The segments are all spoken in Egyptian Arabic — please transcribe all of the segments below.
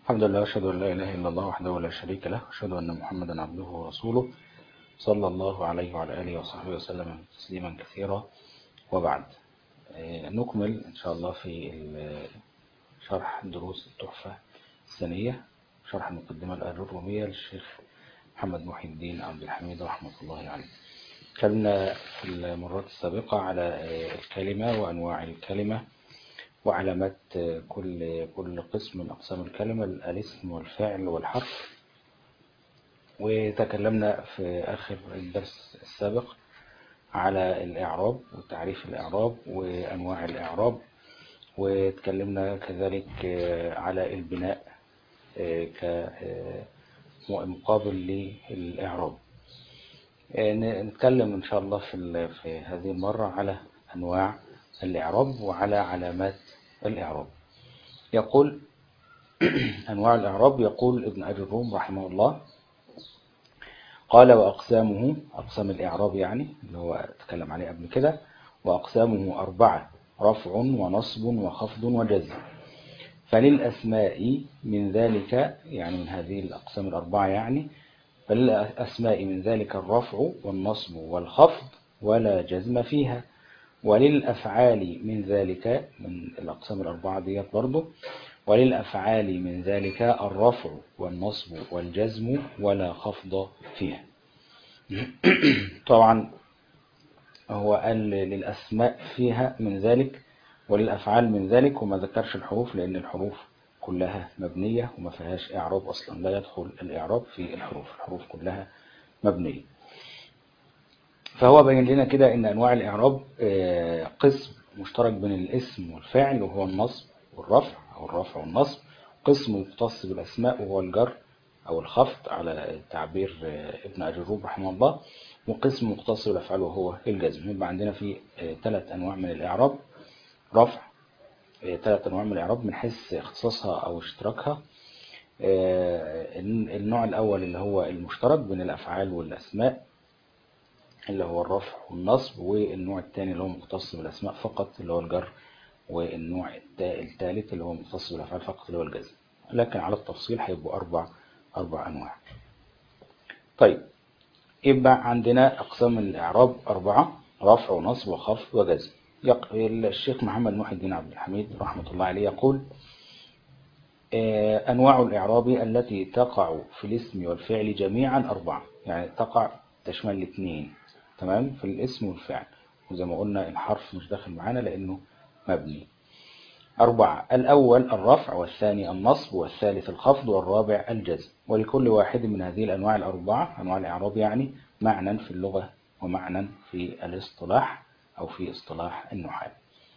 الحمد لله أشهد أن لا إله إلا الله وحده لا شريك له أشهد أن محمدا عبده ورسوله صلى الله عليه وعلى آله وصحبه وسلم تسليما كثيرا وبعد نكمل إن شاء الله في شرح دروس التحفة الثانية شرح المقدمة الرومية للشيخ محمد محي الدين عبد الحميد رحمة الله عليه تكلمنا في المرات السابقة على الكلمة وأنواع الكلمة وعلامات كل كل قسم من أقسام الكلمة الاسم والفعل والحرف وتكلمنا في آخر الدرس السابق على الإعراب وتعريف الإعراب وأنواع الإعراب وتكلمنا كذلك على البناء كمقابل للإعراب نتكلم إن شاء الله في في هذه المرة على أنواع الإعراب وعلى علامات الإعراب يقول أنواع الإعراب يقول ابن أبي الروم رحمه الله قال وأقسامه أقسام الإعراب يعني اللي هو تكلم عليه قبل كده وأقسامه أربعة رفع ونصب وخفض وجزم فللأسماء من ذلك يعني من هذه الأقسام الأربعة يعني فللأسماء من ذلك الرفع والنصب والخفض ولا جزم فيها وللأفعال من ذلك من الأقسام الأربعة ديت برضه وللأفعال من ذلك الرفع والنصب والجزم ولا خفض فيها طبعا هو قال للأسماء فيها من ذلك وللأفعال من ذلك وما ذكرش الحروف لأن الحروف كلها مبنية وما فيهاش إعراب أصلا لا يدخل الإعراب في الحروف الحروف كلها مبنية فهو بين لنا كده ان انواع الاعراب قسم مشترك بين الاسم والفعل وهو النصب والرفع او الرفع والنصب قسم مختص بالاسماء وهو الجر او الخفض على تعبير ابن اجروب رحمه الله وقسم مختص بالافعال وهو الجزم يبقى عندنا في ثلاث انواع من الاعراب رفع ثلاث انواع من الاعراب من حيث اختصاصها او اشتراكها النوع الاول اللي هو المشترك بين الافعال والاسماء اللي هو الرفع والنصب والنوع الثاني اللي هو مختص بالأسماء فقط اللي هو الجر والنوع الثالث اللي هو مختص بالأفعال فقط اللي هو الجزم لكن على التفصيل هيبقوا أربع أربع أنواع طيب يبقى عندنا أقسام الإعراب أربعة رفع ونصب وخفض وجزم الشيخ محمد محي الدين عبد الحميد رحمة الله عليه يقول أنواع الإعراب التي تقع في الاسم والفعل جميعا أربعة يعني تقع تشمل الاثنين تمام في الاسم والفعل وزي ما قلنا الحرف مش داخل معانا لأنه مبني أربعة الأول الرفع والثاني النصب والثالث الخفض والرابع الجزم ولكل واحد من هذه الأنواع الأربعة أنواع الإعراب يعني معنى في اللغة ومعنى في الاصطلاح أو في اصطلاح النحاة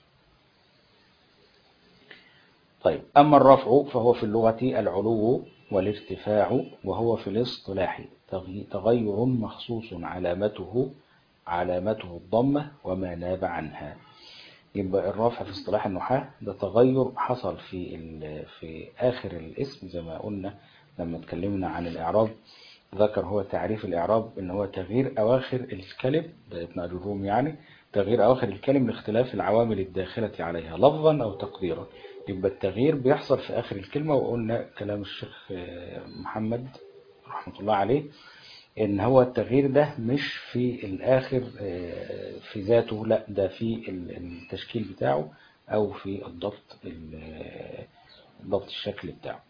طيب أما الرفع فهو في اللغة العلو والارتفاع وهو في الاصطلاح تغير مخصوص علامته علامته الضمة وما ناب عنها يبقى الرفع في اصطلاح النحاة ده تغير حصل في في آخر الاسم زي ما قلنا لما اتكلمنا عن الإعراب ذكر هو تعريف الإعراب إن هو تغيير أواخر الكلم ده ابن الروم يعني تغيير أواخر الكلم لاختلاف العوامل الداخلة عليها لفظا أو تقديرا يبقى التغيير بيحصل في آخر الكلمة وقلنا كلام الشيخ محمد رحمة الله عليه ان هو التغيير ده مش في الاخر في ذاته لا ده في التشكيل بتاعه او في الضبط الضبط الشكل بتاعه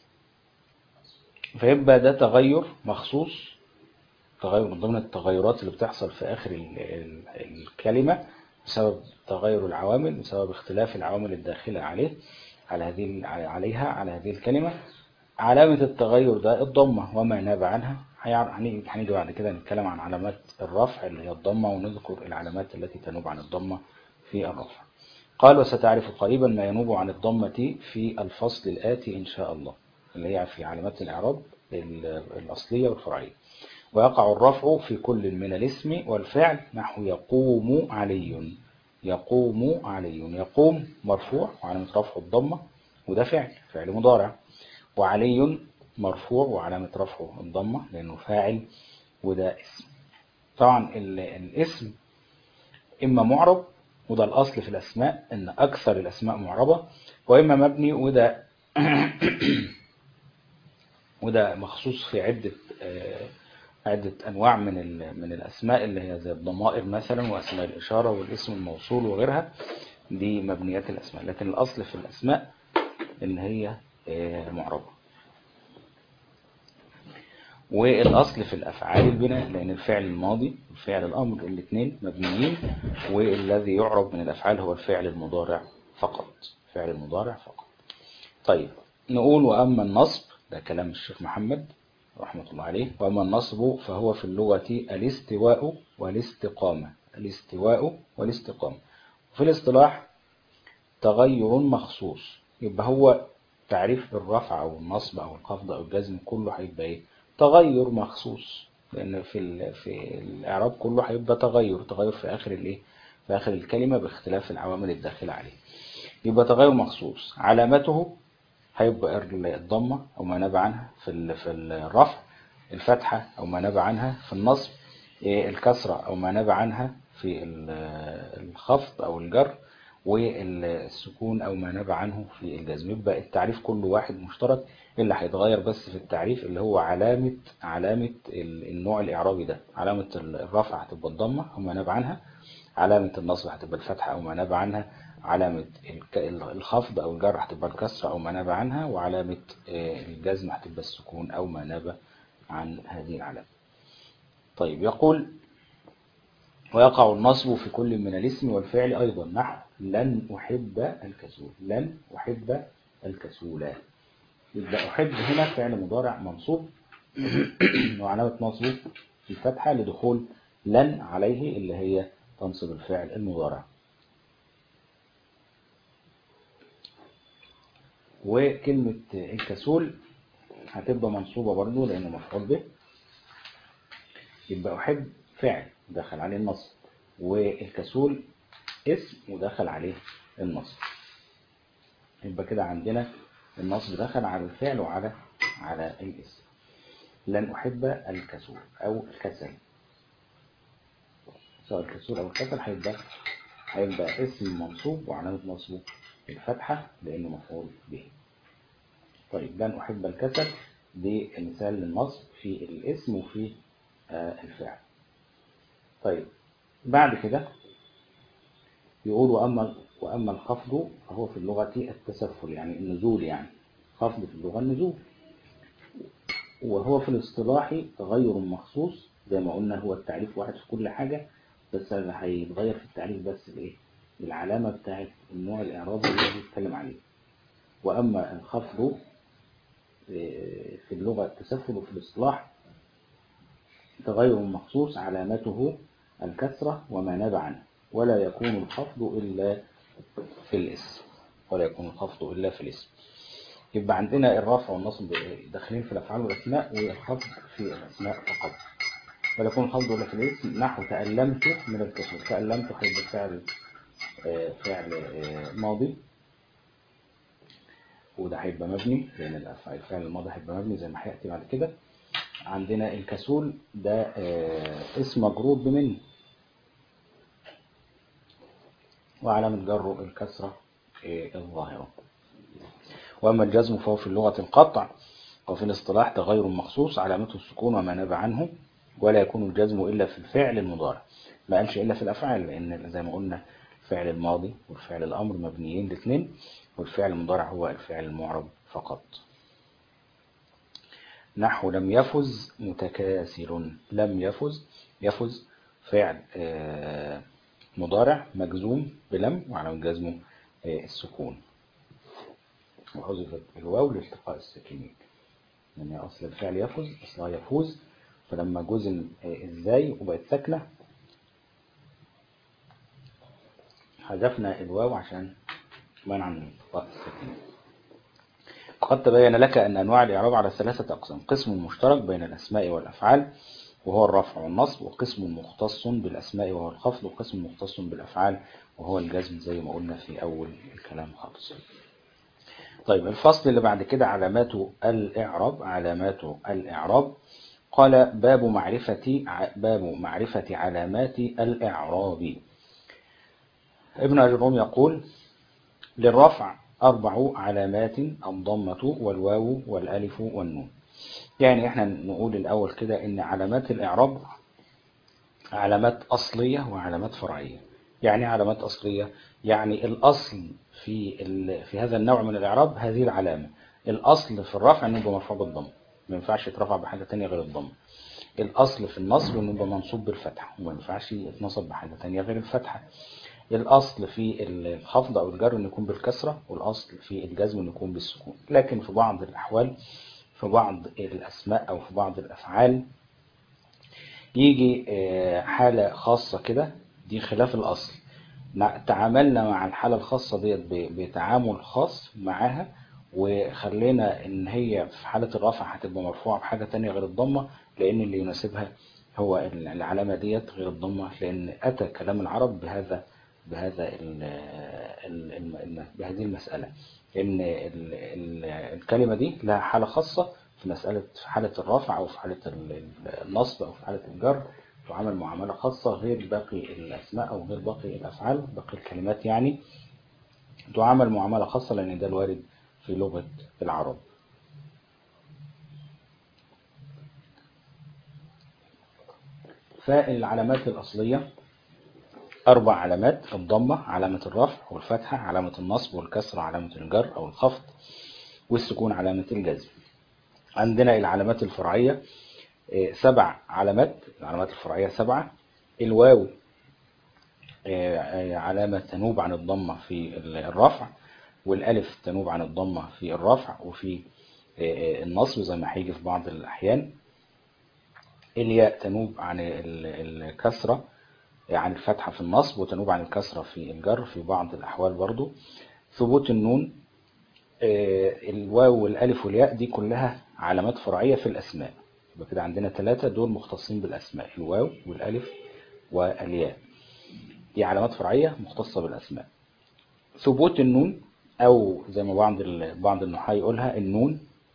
فيبقى ده تغير مخصوص تغير من ضمن التغيرات اللي بتحصل في اخر الكلمة بسبب تغير العوامل بسبب اختلاف العوامل الداخلة عليه على هذه عليها على هذه الكلمة علامة التغير ده الضمة وما ناب عنها هنيجي بعد كده نتكلم عن علامات الرفع اللي هي الضمة ونذكر العلامات التي تنوب عن الضمة في الرفع قال وستعرف قريبا ما ينوب عن الضمة في الفصل الآتي إن شاء الله اللي هي في علامات الإعراب الأصلية والفرعية ويقع الرفع في كل من الاسم والفعل نحو يقوم علي يقوم علي يقوم مرفوع وعلامة رفعه الضمة وده فعل فعل مضارع وعلي مرفوع وعلامة رفعه الضمة لأنه فاعل وده اسم طبعا الاسم إما معرب وده الأصل في الأسماء إن أكثر الأسماء معربة وإما مبني وده وده مخصوص في عدة آه، عدة أنواع من ال- من الأسماء اللي هي زي الضمائر مثلا وأسماء الإشارة والاسم الموصول وغيرها دي مبنيات الأسماء لكن الأصل في الأسماء إن هي آه، معربة والأصل في الأفعال البناء لأن الفعل الماضي والفعل الأمر الاثنين مبنيين والذي يعرب من الأفعال هو الفعل المضارع فقط فعل المضارع فقط طيب نقول وأما النصب ده كلام الشيخ محمد رحمة الله عليه وأما النصب فهو في اللغة الاستواء والاستقامة الاستواء والاستقامة وفي الاصطلاح تغير مخصوص يبقى هو تعريف الرفع أو النصب أو الخفض أو الجزم كله هيبقى إيه تغير مخصوص لأن في ال... في الإعراب كله هيبقى تغير تغير في آخر الإيه في آخر الكلمة باختلاف العوامل الداخلة عليه يبقى تغير مخصوص علامته هيبقى الضمة أو ما نبع عنها في ال- في الرفع الفتحة أو ما نبع عنها في النصب إيه، الكسرة أو ما نبع عنها في ال- الخفض أو الجر والسكون أو ما نبع عنه في الجزم يبقى التعريف كله واحد مشترك اللي هيتغير بس في التعريف اللي هو علامة علامة ال- النوع الإعرابي ده علامة الرفع هتبقى الضمة أو ما نبع عنها علامة النصب هتبقى الفتحة أو ما نبع عنها علامة الك- الخفض أو الجر هتبقى الكسرة أو ما نبع عنها وعلامة آه، الجزم هتبقى السكون أو ما نبع عن هذه العلامة طيب يقول ويقع النصب في كل من الاسم والفعل أيضا نحو لن أحب الكسول لن أحب الكسول يبقى أحب هنا فعل مضارع منصوب وعلامة نصبه الفتحة لدخول لن عليه اللي هي تنصب الفعل المضارع وكلمة الكسول هتبقى منصوبة برضو لأنه مفعول به يبقى أحب فعل دخل عليه النصب والكسول اسم ودخل عليه النصب يبقى كده عندنا النصب دخل على الفعل وعلى على الاسم لن أحب الكسول أو الكسل سواء الكسول أو الكسل هيبقى هيبقى اسم منصوب وعلامة نصبه الفتحة لأنه مفعول به طيب لن أحب الكسل دي مثال للنصب في الاسم وفي آه، الفعل طيب بعد كده يقول وأما وأما الخفض فهو في اللغة التسفل يعني النزول يعني خفض في اللغة النزول وهو في الاصطلاح تغير مخصوص زي ما قلنا هو التعريف واحد في كل حاجة بس اللي هيتغير في التعريف بس الايه العلامة بتاعت النوع الإعرابي اللي بنتكلم عليه وأما الخفض آه، في اللغة التسفل وفي الاصطلاح تغير مخصوص علامته الكسرة وما نبع عنه ولا يكون الخفض إلا في الاسم ولا يكون الخفض إلا في الاسم يبقى عندنا الرفع والنصب داخلين في الأفعال والأسماء والخفض في الأسماء فقط ولا يكون الخفض إلا في الاسم نحو تألمت من الكسر تألمت هيبقى فعل آه، فعل آه، ماضي وده هيبقى مبني لأن الأفعال الفعل الماضي هيبقى مبني زي ما هيأتي بعد كده عندنا الكسول ده آه، اسم مجرور بمن وعلامة جره الكسرة آه، الظاهرة وأما الجزم فهو في اللغة القطع وفي الاصطلاح تغير مخصوص علامته السكون وما نبع عنه ولا يكون الجزم إلا في الفعل المضارع ما قالش إلا في الأفعال لأن زي ما قلنا الفعل الماضي والفعل الأمر مبنيين الاثنين والفعل المضارع هو الفعل المعرب فقط نحو لم يفز متكاسل لم يفز يفز فعل آه، مضارع مجزوم بلم وعلى جزمه آه، السكون وحذفت الواو لالتقاء الساكنين يعني أصل الفعل يفز أصلها يفوز فلما جزم آه، ازاي وبقت ساكنة حذفنا الواو عشان منع من التقاء الساكنين وقد تبين لك أن أنواع الإعراب على ثلاثة أقسام قسم مشترك بين الأسماء والأفعال وهو الرفع والنصب وقسم مختص بالأسماء وهو الخفض وقسم مختص بالأفعال وهو الجزم زي ما قلنا في أول الكلام خالص طيب الفصل اللي بعد كده علامات الإعراب علامات الإعراب قال باب معرفة باب معرفة علامات الإعراب ابن أجروم يقول للرفع أربع علامات الضمة والواو والألف والنون يعني احنا نقول الأول كده إن علامات الإعراب علامات أصلية وعلامات فرعية يعني علامات أصلية يعني الأصل في في هذا النوع من الإعراب هذه العلامة الأصل في الرفع إنه يبقى مرفوع بالضم ما ينفعش يترفع بحاجة تانية غير الضم الأصل في النصب إنه يبقى منصوب بالفتحة وما ينفعش يتنصب بحاجة تانية غير الفتحة الأصل في الخفض أو الجر إنه يكون بالكسرة والأصل في الجزم إنه يكون بالسكون لكن في بعض الأحوال في بعض الأسماء أو في بعض الأفعال يجي حالة خاصة كده دي خلاف الأصل تعاملنا مع الحالة الخاصة ديت بتعامل خاص معاها وخلينا ان هي في حالة الرفع هتبقى مرفوعة بحاجة تانية غير الضمة لان اللي يناسبها هو العلامة ديت غير الضمة لان اتى كلام العرب بهذا بهذا ال ال ال بهذه المسألة ان الكلمة دي لها حالة خاصة في مسألة في حالة الرفع او في حالة النصب او في حالة الجر تعامل معاملة خاصة غير باقي الأسماء أو غير باقي الأفعال باقي الكلمات يعني تعامل معاملة خاصة لأن ده الوارد في لغة العرب فالعلامات الأصلية أربع علامات الضمة علامة الرفع والفتحة علامة النصب والكسر علامة الجر أو الخفض والسكون علامة الجزم عندنا العلامات الفرعية سبع علامات العلامات الفرعية سبعة الواو علامة تنوب عن الضمة في الرفع والألف تنوب عن الضمة في الرفع وفي النصب زي ما هيجي في بعض الأحيان الياء تنوب عن الكسرة عن الفتحة في النصب وتنوب عن الكسرة في الجر في بعض الأحوال برضو ثبوت النون الواو والألف والياء دي كلها علامات فرعية في الأسماء يبقى كده عندنا ثلاثة دول مختصين بالأسماء الواو والألف والياء دي علامات فرعية مختصة بالأسماء ثبوت النون أو زي ما بعض بعض النحاة يقولها النون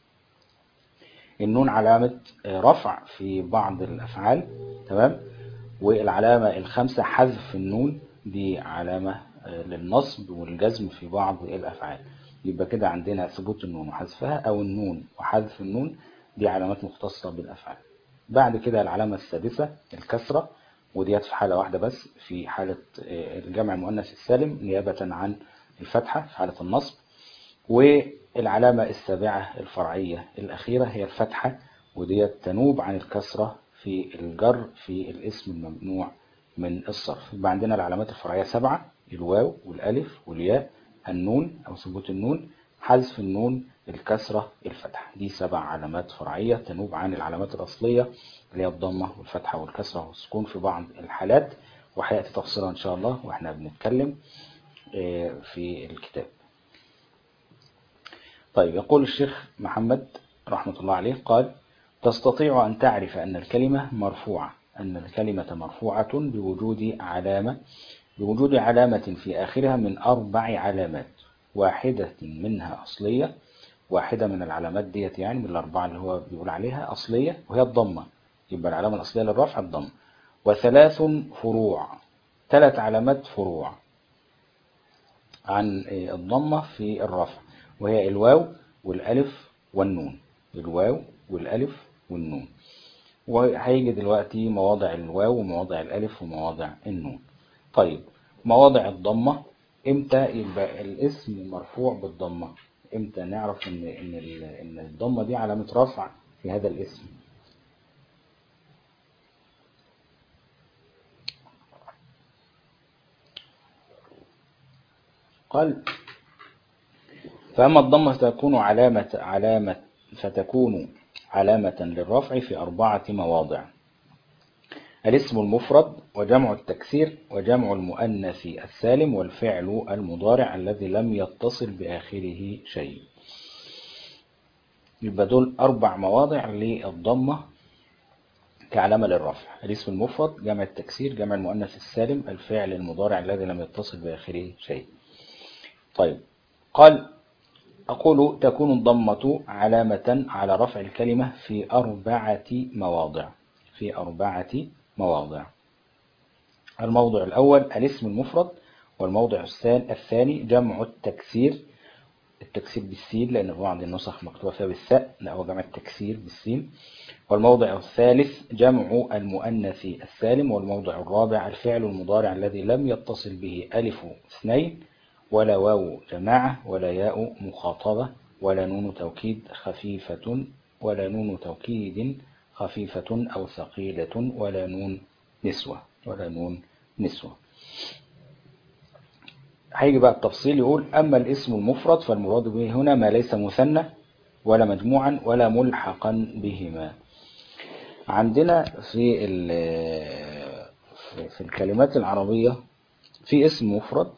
النون علامة رفع في بعض الأفعال تمام والعلامة الخامسة حذف النون دي علامة للنصب والجزم في بعض الأفعال يبقى كده عندنا ثبوت النون وحذفها أو النون وحذف النون دي علامات مختصة بالأفعال بعد كده العلامة السادسة الكسرة وديت في حالة واحدة بس في حالة الجمع المؤنث السالم نيابة عن الفتحة في حالة النصب والعلامة السابعة الفرعية الأخيرة هي الفتحة وديت تنوب عن الكسرة في الجر في الاسم الممنوع من الصرف يبقى عندنا العلامات الفرعية سبعة الواو والألف والياء النون أو ثبوت النون حذف النون الكسرة الفتحة دي سبع علامات فرعية تنوب عن العلامات الأصلية اللي هي الضمة والفتحة والكسرة والسكون في بعض الحالات وهيأتي تفصيلها إن شاء الله وإحنا بنتكلم في الكتاب طيب يقول الشيخ محمد رحمة الله عليه قال تستطيع أن تعرف أن الكلمة مرفوعة أن الكلمة مرفوعة بوجود علامة بوجود علامة في آخرها من أربع علامات واحدة منها أصلية واحدة من العلامات ديت يعني من الأربعة اللي هو بيقول عليها أصلية وهي الضمة يبقى العلامة الأصلية للرفع الضمة وثلاث فروع ثلاث علامات فروع عن الضمة في الرفع وهي الواو والألف والنون الواو والألف والنون وهيجي دلوقتي مواضع الواو ومواضع الألف ومواضع النون طيب مواضع الضمة امتى يبقى الاسم مرفوع بالضمة امتى نعرف ان ان ان الضمة دي علامة رفع في هذا الاسم قال فأما الضمة فتكون علامة علامة فتكون علامة للرفع في أربعة مواضع الاسم المفرد وجمع التكسير وجمع المؤنث السالم والفعل المضارع الذي لم يتصل بآخره شيء يبقى دول أربع مواضع للضمة كعلامة للرفع الاسم المفرد جمع التكسير جمع المؤنث السالم الفعل المضارع الذي لم يتصل بآخره شيء طيب قال أقول تكون الضمة علامة على رفع الكلمة في أربعة مواضع في أربعة مواضع الموضع الأول الاسم المفرد والموضع الثاني جمع التكسير التكسير بالسين لأن في بعض النسخ مكتوبة فيها بالساء لا هو جمع التكسير بالسين والموضع الثالث جمع المؤنث السالم والموضع الرابع الفعل المضارع الذي لم يتصل به ألف اثنين ولا واو جماعة ولا ياء مخاطبة ولا نون توكيد خفيفة ولا نون توكيد خفيفة أو ثقيلة ولا نون نسوة ولا نون نسوة هيجي بقى التفصيل يقول أما الاسم المفرد فالمراد به هنا ما ليس مثنى ولا مجموعا ولا ملحقا بهما عندنا في في الكلمات العربية في اسم مفرد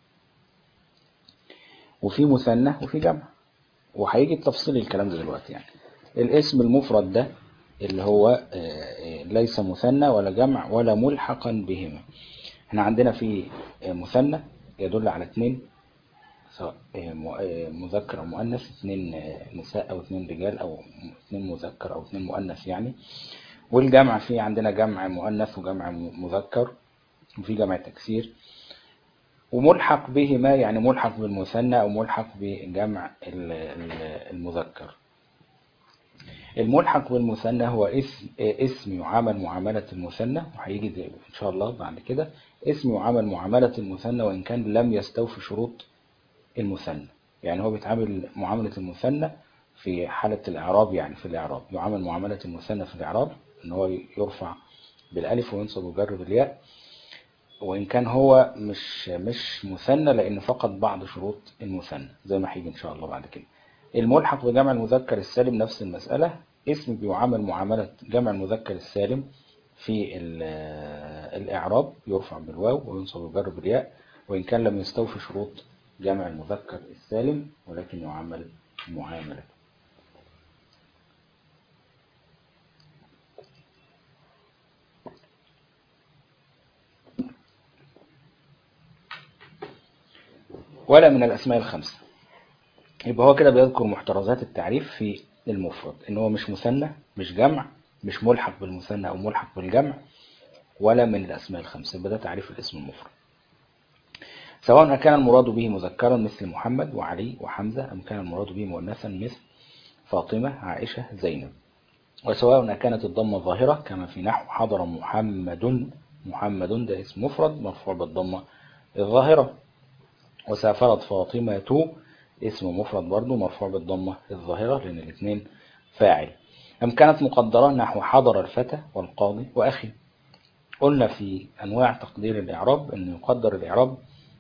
وفي مثنى وفي جمع وهيجي التفصيل الكلام ده دلوقتي يعني الاسم المفرد ده اللي هو ليس مثنى ولا جمع ولا ملحقا بهما احنا عندنا في مثنى يدل على اثنين سواء مذكر او مؤنث اثنين نساء او اثنين رجال او اثنين مذكر او اثنين مؤنث يعني والجمع في عندنا جمع مؤنث وجمع مذكر وفي جمع تكسير وملحق بهما يعني ملحق بالمثنى او ملحق بجمع المذكر الملحق بالمثنى هو اسم اسم يعامل معاملة المثنى وهيجي ان شاء الله بعد كده اسم يعامل معاملة المثنى وان كان لم يستوفي شروط المثنى يعني هو بيتعامل معاملة المثنى في حالة الإعراب يعني في الإعراب يعامل معاملة المثنى في الإعراب إن هو يرفع بالألف وينصب ويجر بالياء وإن كان هو مش مش مثنى لأن فقط بعض شروط المثنى زي ما هيجي إن شاء الله بعد كده الملحق بجمع المذكر السالم نفس المسألة اسم بيعامل معاملة جمع المذكر السالم في الإعراب يرفع بالواو وينصب ويجر بالياء وإن كان لم يستوفي شروط جمع المذكر السالم ولكن يعامل معاملة ولا من الأسماء الخمسة يبقى هو كده بيذكر محترزات التعريف في المفرد ان هو مش مثنى مش جمع مش ملحق بالمثنى او ملحق بالجمع ولا من الأسماء الخمسة يبقى ده تعريف الاسم المفرد سواء كان المراد به مذكرا مثل محمد وعلي وحمزة أم كان المراد به مؤنثا مثل فاطمة عائشة زينب وسواء كانت الضمة ظاهرة كما في نحو حضر محمد محمد ده اسم مفرد مرفوع بالضمة الظاهرة وسافرت فاطمة اسم مفرد برضه مرفوع بالضمة الظاهرة لأن الاثنين فاعل أم كانت مقدرة نحو حضر الفتى والقاضي وأخي قلنا في أنواع تقدير الإعراب أن يقدر الإعراب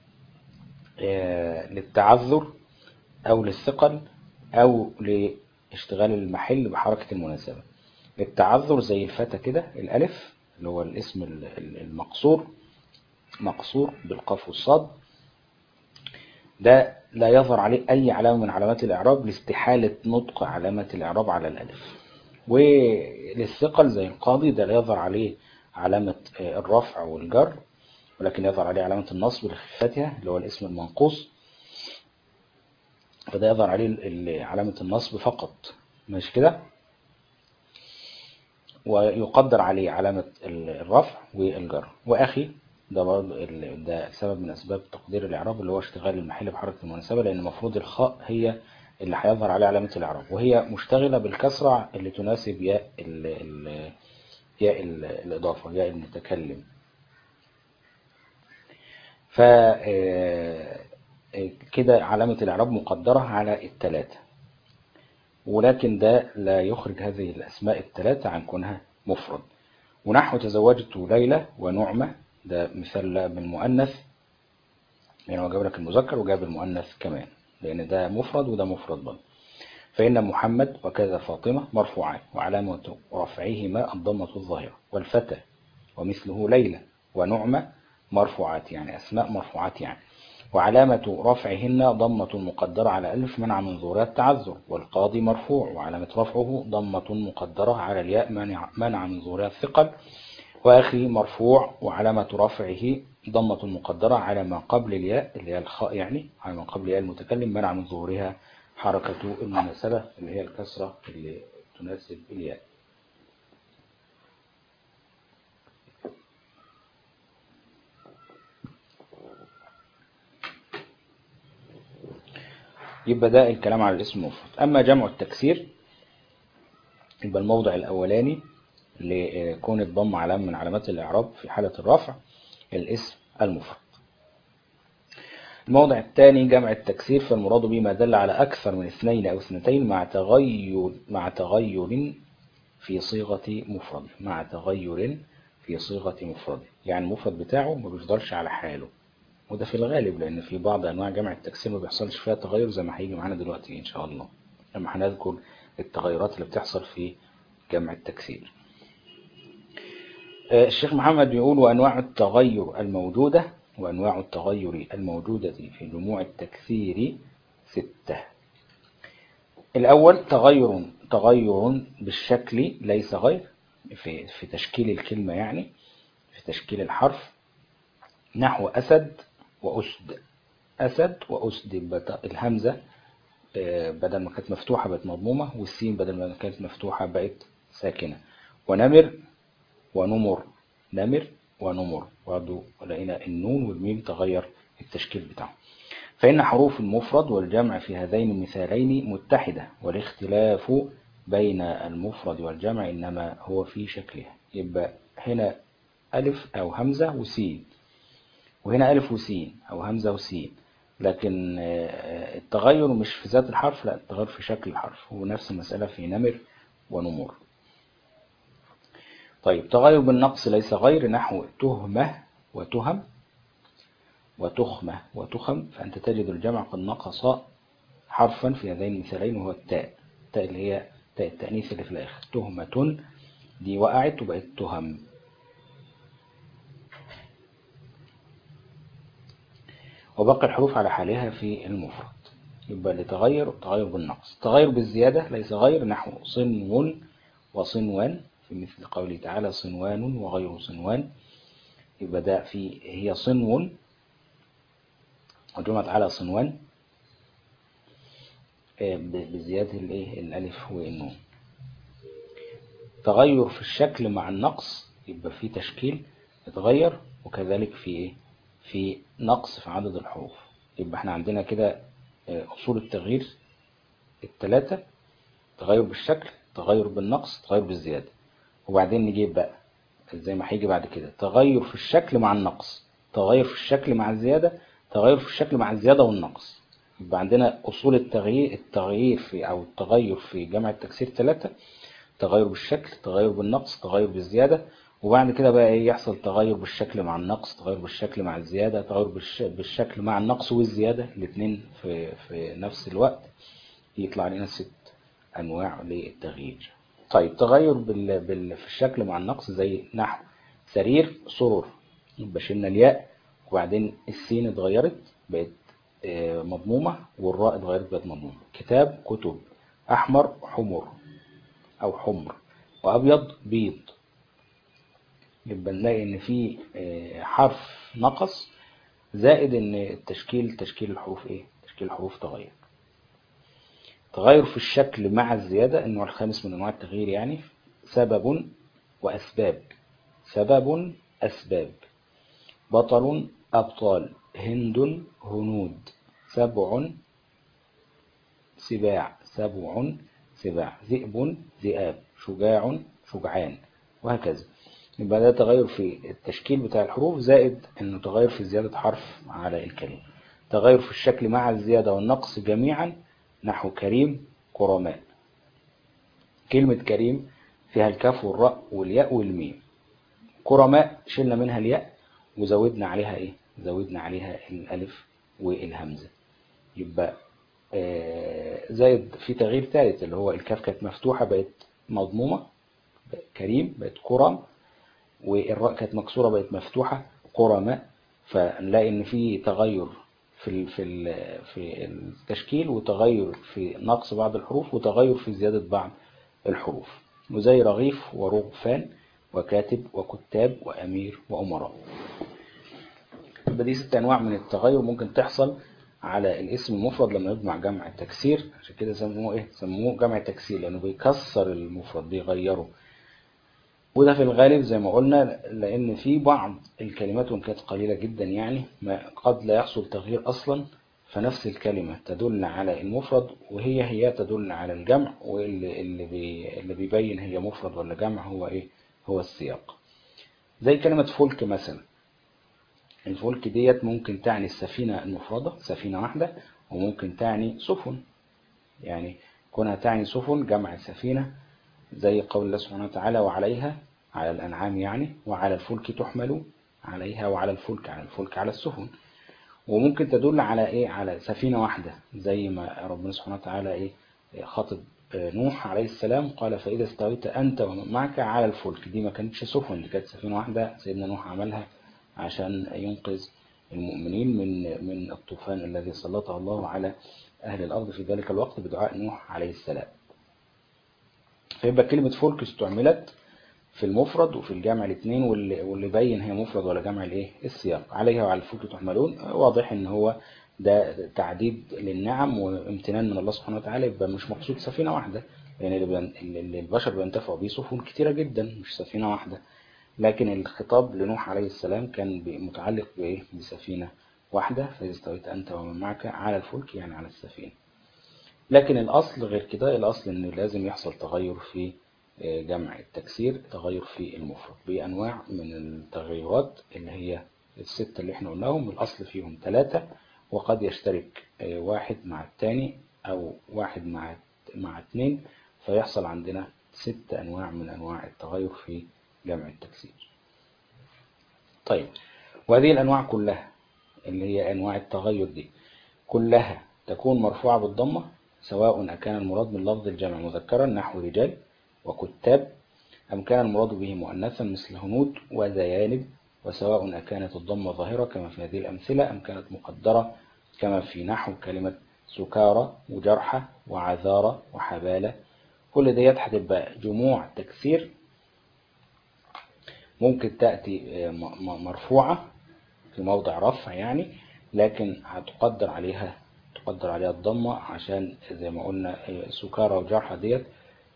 للتعذر أو للثقل أو لاشتغال المحل بحركة المناسبة للتعذر زي الفتى كده الألف اللي هو الاسم المقصور مقصور بالقاف والصاد ده لا يظهر عليه أي علامة من علامات الإعراب لاستحالة نطق علامة الإعراب على الألف وللثقل زي القاضي ده لا يظهر عليه علامة الرفع والجر ولكن يظهر عليه علامة النصب لخفتها اللي هو الاسم المنقوص فده يظهر عليه علامة النصب فقط ماشي كده ويقدر عليه علامة الرفع والجر وأخي ده برضه ده سبب من أسباب تقدير الإعراب اللي هو اشتغال المحل بحركة المناسبة لأن المفروض الخاء هي اللي هيظهر عليها علامة الإعراب وهي مشتغلة بالكسرة اللي تناسب ياء ال ال ياء الإضافة ياء المتكلم ف كده علامة الإعراب مقدرة على الثلاثة ولكن ده لا يخرج هذه الأسماء الثلاثة عن كونها مفرد ونحو تزوجت ليلى ونعمة ده مثال بالمؤنث يعني هو جاب لك المذكر وجاب المؤنث كمان لأن ده مفرد وده مفرد برضه فإن محمد وكذا فاطمة مرفوعان وعلامة رفعهما الضمة الظاهرة والفتى ومثله ليلى ونعمة مرفوعات يعني أسماء مرفوعات يعني وعلامة رفعهن ضمة مقدرة على ألف منع من ظهورات تعذر والقاضي مرفوع وعلامة رفعه ضمة مقدرة على الياء منع, منع من ظهورات ثقل وأخي مرفوع وعلامة رفعه ضمة مقدرة على ما قبل الياء اللي هي الخاء يعني على ما قبل الياء المتكلم منع من ظهورها حركة المناسبة اللي هي الكسرة اللي تناسب الياء يبقى ده الكلام على الاسم المفرد أما جمع التكسير يبقى الموضع الأولاني لكون الضم علامة من علامات الإعراب في حالة الرفع الاسم المفرد الموضع الثاني جمع التكسير فالمراد به ما دل على أكثر من اثنين أو اثنتين مع تغير مع تغير في صيغة مفرد مع تغير في صيغة مفرد يعني المفرد بتاعه ما بيفضلش على حاله وده في الغالب لأن في بعض أنواع جمع التكسير ما بيحصلش فيها تغير زي ما هيجي معانا دلوقتي إن شاء الله لما هنذكر التغيرات اللي بتحصل في جمع التكسير الشيخ محمد بيقول وأنواع التغير الموجودة وأنواع التغير الموجودة في جموع التكسير ستة الأول تغير تغير بالشكل ليس غير في, في تشكيل الكلمة يعني في تشكيل الحرف نحو أسد وأسد أسد وأسد الهمزة بدل ما كانت مفتوحة بقت مضمومة والسين بدل ما كانت مفتوحة بقت ساكنة ونمر ونمر نمر ونمر برضه لقينا النون والميم تغير التشكيل بتاعه فإن حروف المفرد والجمع في هذين المثالين متحدة والاختلاف بين المفرد والجمع إنما هو في شكلها يبقى هنا ألف أو همزة وسين وهنا ألف وسين أو همزة وسين لكن التغير مش في ذات الحرف لا التغير في شكل الحرف ونفس المسألة في نمر ونمر طيب تغير بالنقص ليس غير نحو تهمة وتهم وتخمة وتخم فأنت تجد الجمع قد نقص حرفا في هذين المثالين وهو التاء التاء اللي هي تاء التأنيث اللي في الآخر تهمة دي وقعت وبقت تهم وبقى الحروف على حالها في المفرد يبقى لتغير تغير بالنقص تغير بالزيادة ليس غير نحو صنو وصنوان في مثل قوله تعالى صنوان وغير صنوان يبقى ده في هي صنو وجمعت على صنوان بزيادة الايه الالف والنون تغير في الشكل مع النقص يبقى في تشكيل يتغير وكذلك في ايه في نقص في عدد الحروف يبقى احنا عندنا كده اصول التغيير الثلاثة تغير بالشكل تغير بالنقص تغير بالزيادة وبعدين نجيب بقى زي ما هيجي بعد كده تغير في الشكل مع النقص تغير في الشكل مع الزيادة تغير في الشكل مع الزيادة والنقص يبقى عندنا أصول التغيير التغيير في أو التغير في جمع التكسير ثلاثة تغير بالشكل تغير بالنقص تغير بالزيادة وبعد كده بقى ايه يحصل تغير بالشكل مع النقص تغير بالشكل مع الزيادة تغير بالشكل مع النقص والزيادة الاثنين في, في نفس الوقت يطلع لنا ست أنواع للتغيير طيب تغير بال... بال... في الشكل مع النقص زي نحو سرير سرر يبقى شلنا الياء وبعدين السين اتغيرت بقت مضمومة والراء اتغيرت بقت مضمومة كتاب كتب أحمر حمر أو حمر وأبيض بيض يبقى نلاقي إن في حرف نقص زائد إن التشكيل تشكيل الحروف إيه؟ تشكيل الحروف تغير تغير في الشكل مع الزيادة النوع الخامس من أنواع التغيير يعني سبب وأسباب سبب أسباب بطل أبطال هند هنود سبع سباع سبع سباع ذئب ذئاب شجاع شجعان وهكذا يبقى ده تغير في التشكيل بتاع الحروف زائد انه تغير في زيادة حرف على الكلمة تغير في الشكل مع الزيادة والنقص جميعا نحو كريم كرماء كلمة كريم فيها الكاف والراء والياء والميم كرماء شلنا منها الياء وزودنا عليها ايه زودنا عليها الالف والهمزة يبقى آه زائد في تغيير ثالث اللي هو الكاف كانت مفتوحة بقت مضمومة بقت كريم بقت كرم والراء كانت مكسورة بقت مفتوحة كرماء فنلاقي ان في تغير في في في التشكيل وتغير في نقص بعض الحروف وتغير في زيادة بعض الحروف وزي رغيف ورغفان وكاتب وكتاب وأمير وأمراء يبقى دي ست أنواع من التغير ممكن تحصل على الاسم المفرد لما يجمع جمع التكسير عشان كده سموه ايه سموه جمع تكسير لأنه بيكسر المفرد بيغيره وده في الغالب زي ما قلنا لأن في بعض الكلمات وإن كانت قليلة جدا يعني ما قد لا يحصل تغيير أصلا فنفس الكلمة تدل على المفرد وهي هي تدل على الجمع واللي اللي بي اللي بيبين هي مفرد ولا جمع هو ايه هو السياق زي كلمة فلك مثلا الفلك ديت ممكن تعني السفينة المفردة سفينة واحدة وممكن تعني سفن يعني كونها تعني سفن جمع سفينة زي قول الله سبحانه وتعالى وعليها على الأنعام يعني وعلى الفلك تحمل عليها وعلى الفلك على الفلك على السفن وممكن تدل على ايه على سفينة واحدة زي ما ربنا سبحانه وتعالى ايه خاطب نوح عليه السلام قال فإذا استويت أنت ومن معك على الفلك دي ما كانتش سفن دي كانت سفينة واحدة سيدنا نوح عملها عشان ينقذ المؤمنين من من الطوفان الذي سلطه الله على أهل الأرض في ذلك الوقت بدعاء نوح عليه السلام فيبقى كلمة فلك استعملت في المفرد وفي الجمع الاثنين واللي, واللي بين هي مفرد ولا جمع الايه السياق عليها وعلى الفلك تحملون واضح ان هو ده تعديد للنعم وامتنان من الله سبحانه وتعالى يبقى مش مقصود سفينة واحدة لان يعني اللي البشر بينتفعوا بيه سفن كتيرة جدا مش سفينة واحدة لكن الخطاب لنوح عليه السلام كان متعلق بايه بسفينة واحدة فإذا استويت أنت ومن معك على الفلك يعني على السفينة لكن الأصل غير كده الأصل أنه لازم يحصل تغير في جمع التكسير تغير في المفرد بأنواع من التغيرات اللي هي الستة اللي احنا قلناهم الأصل فيهم ثلاثة وقد يشترك واحد مع الثاني أو واحد مع مع اثنين فيحصل عندنا ست أنواع من أنواع التغير في جمع التكسير طيب وهذه الأنواع كلها اللي هي أنواع التغير دي كلها تكون مرفوعة بالضمة سواء أكان المراد من لفظ الجمع مذكرا نحو رجال وكتاب أم كان المراد به مؤنثا مثل هنود وزيانب وسواء أكانت الضمة ظاهرة كما في هذه الأمثلة أم كانت مقدرة كما في نحو كلمة سكارى وجرحة وعذارة وحبالة كل ديت هتبقى جموع تكسير ممكن تأتي مرفوعة في موضع رفع يعني لكن هتقدر عليها تقدر عليها الضمة عشان زي ما قلنا سكارى وجرحة ديت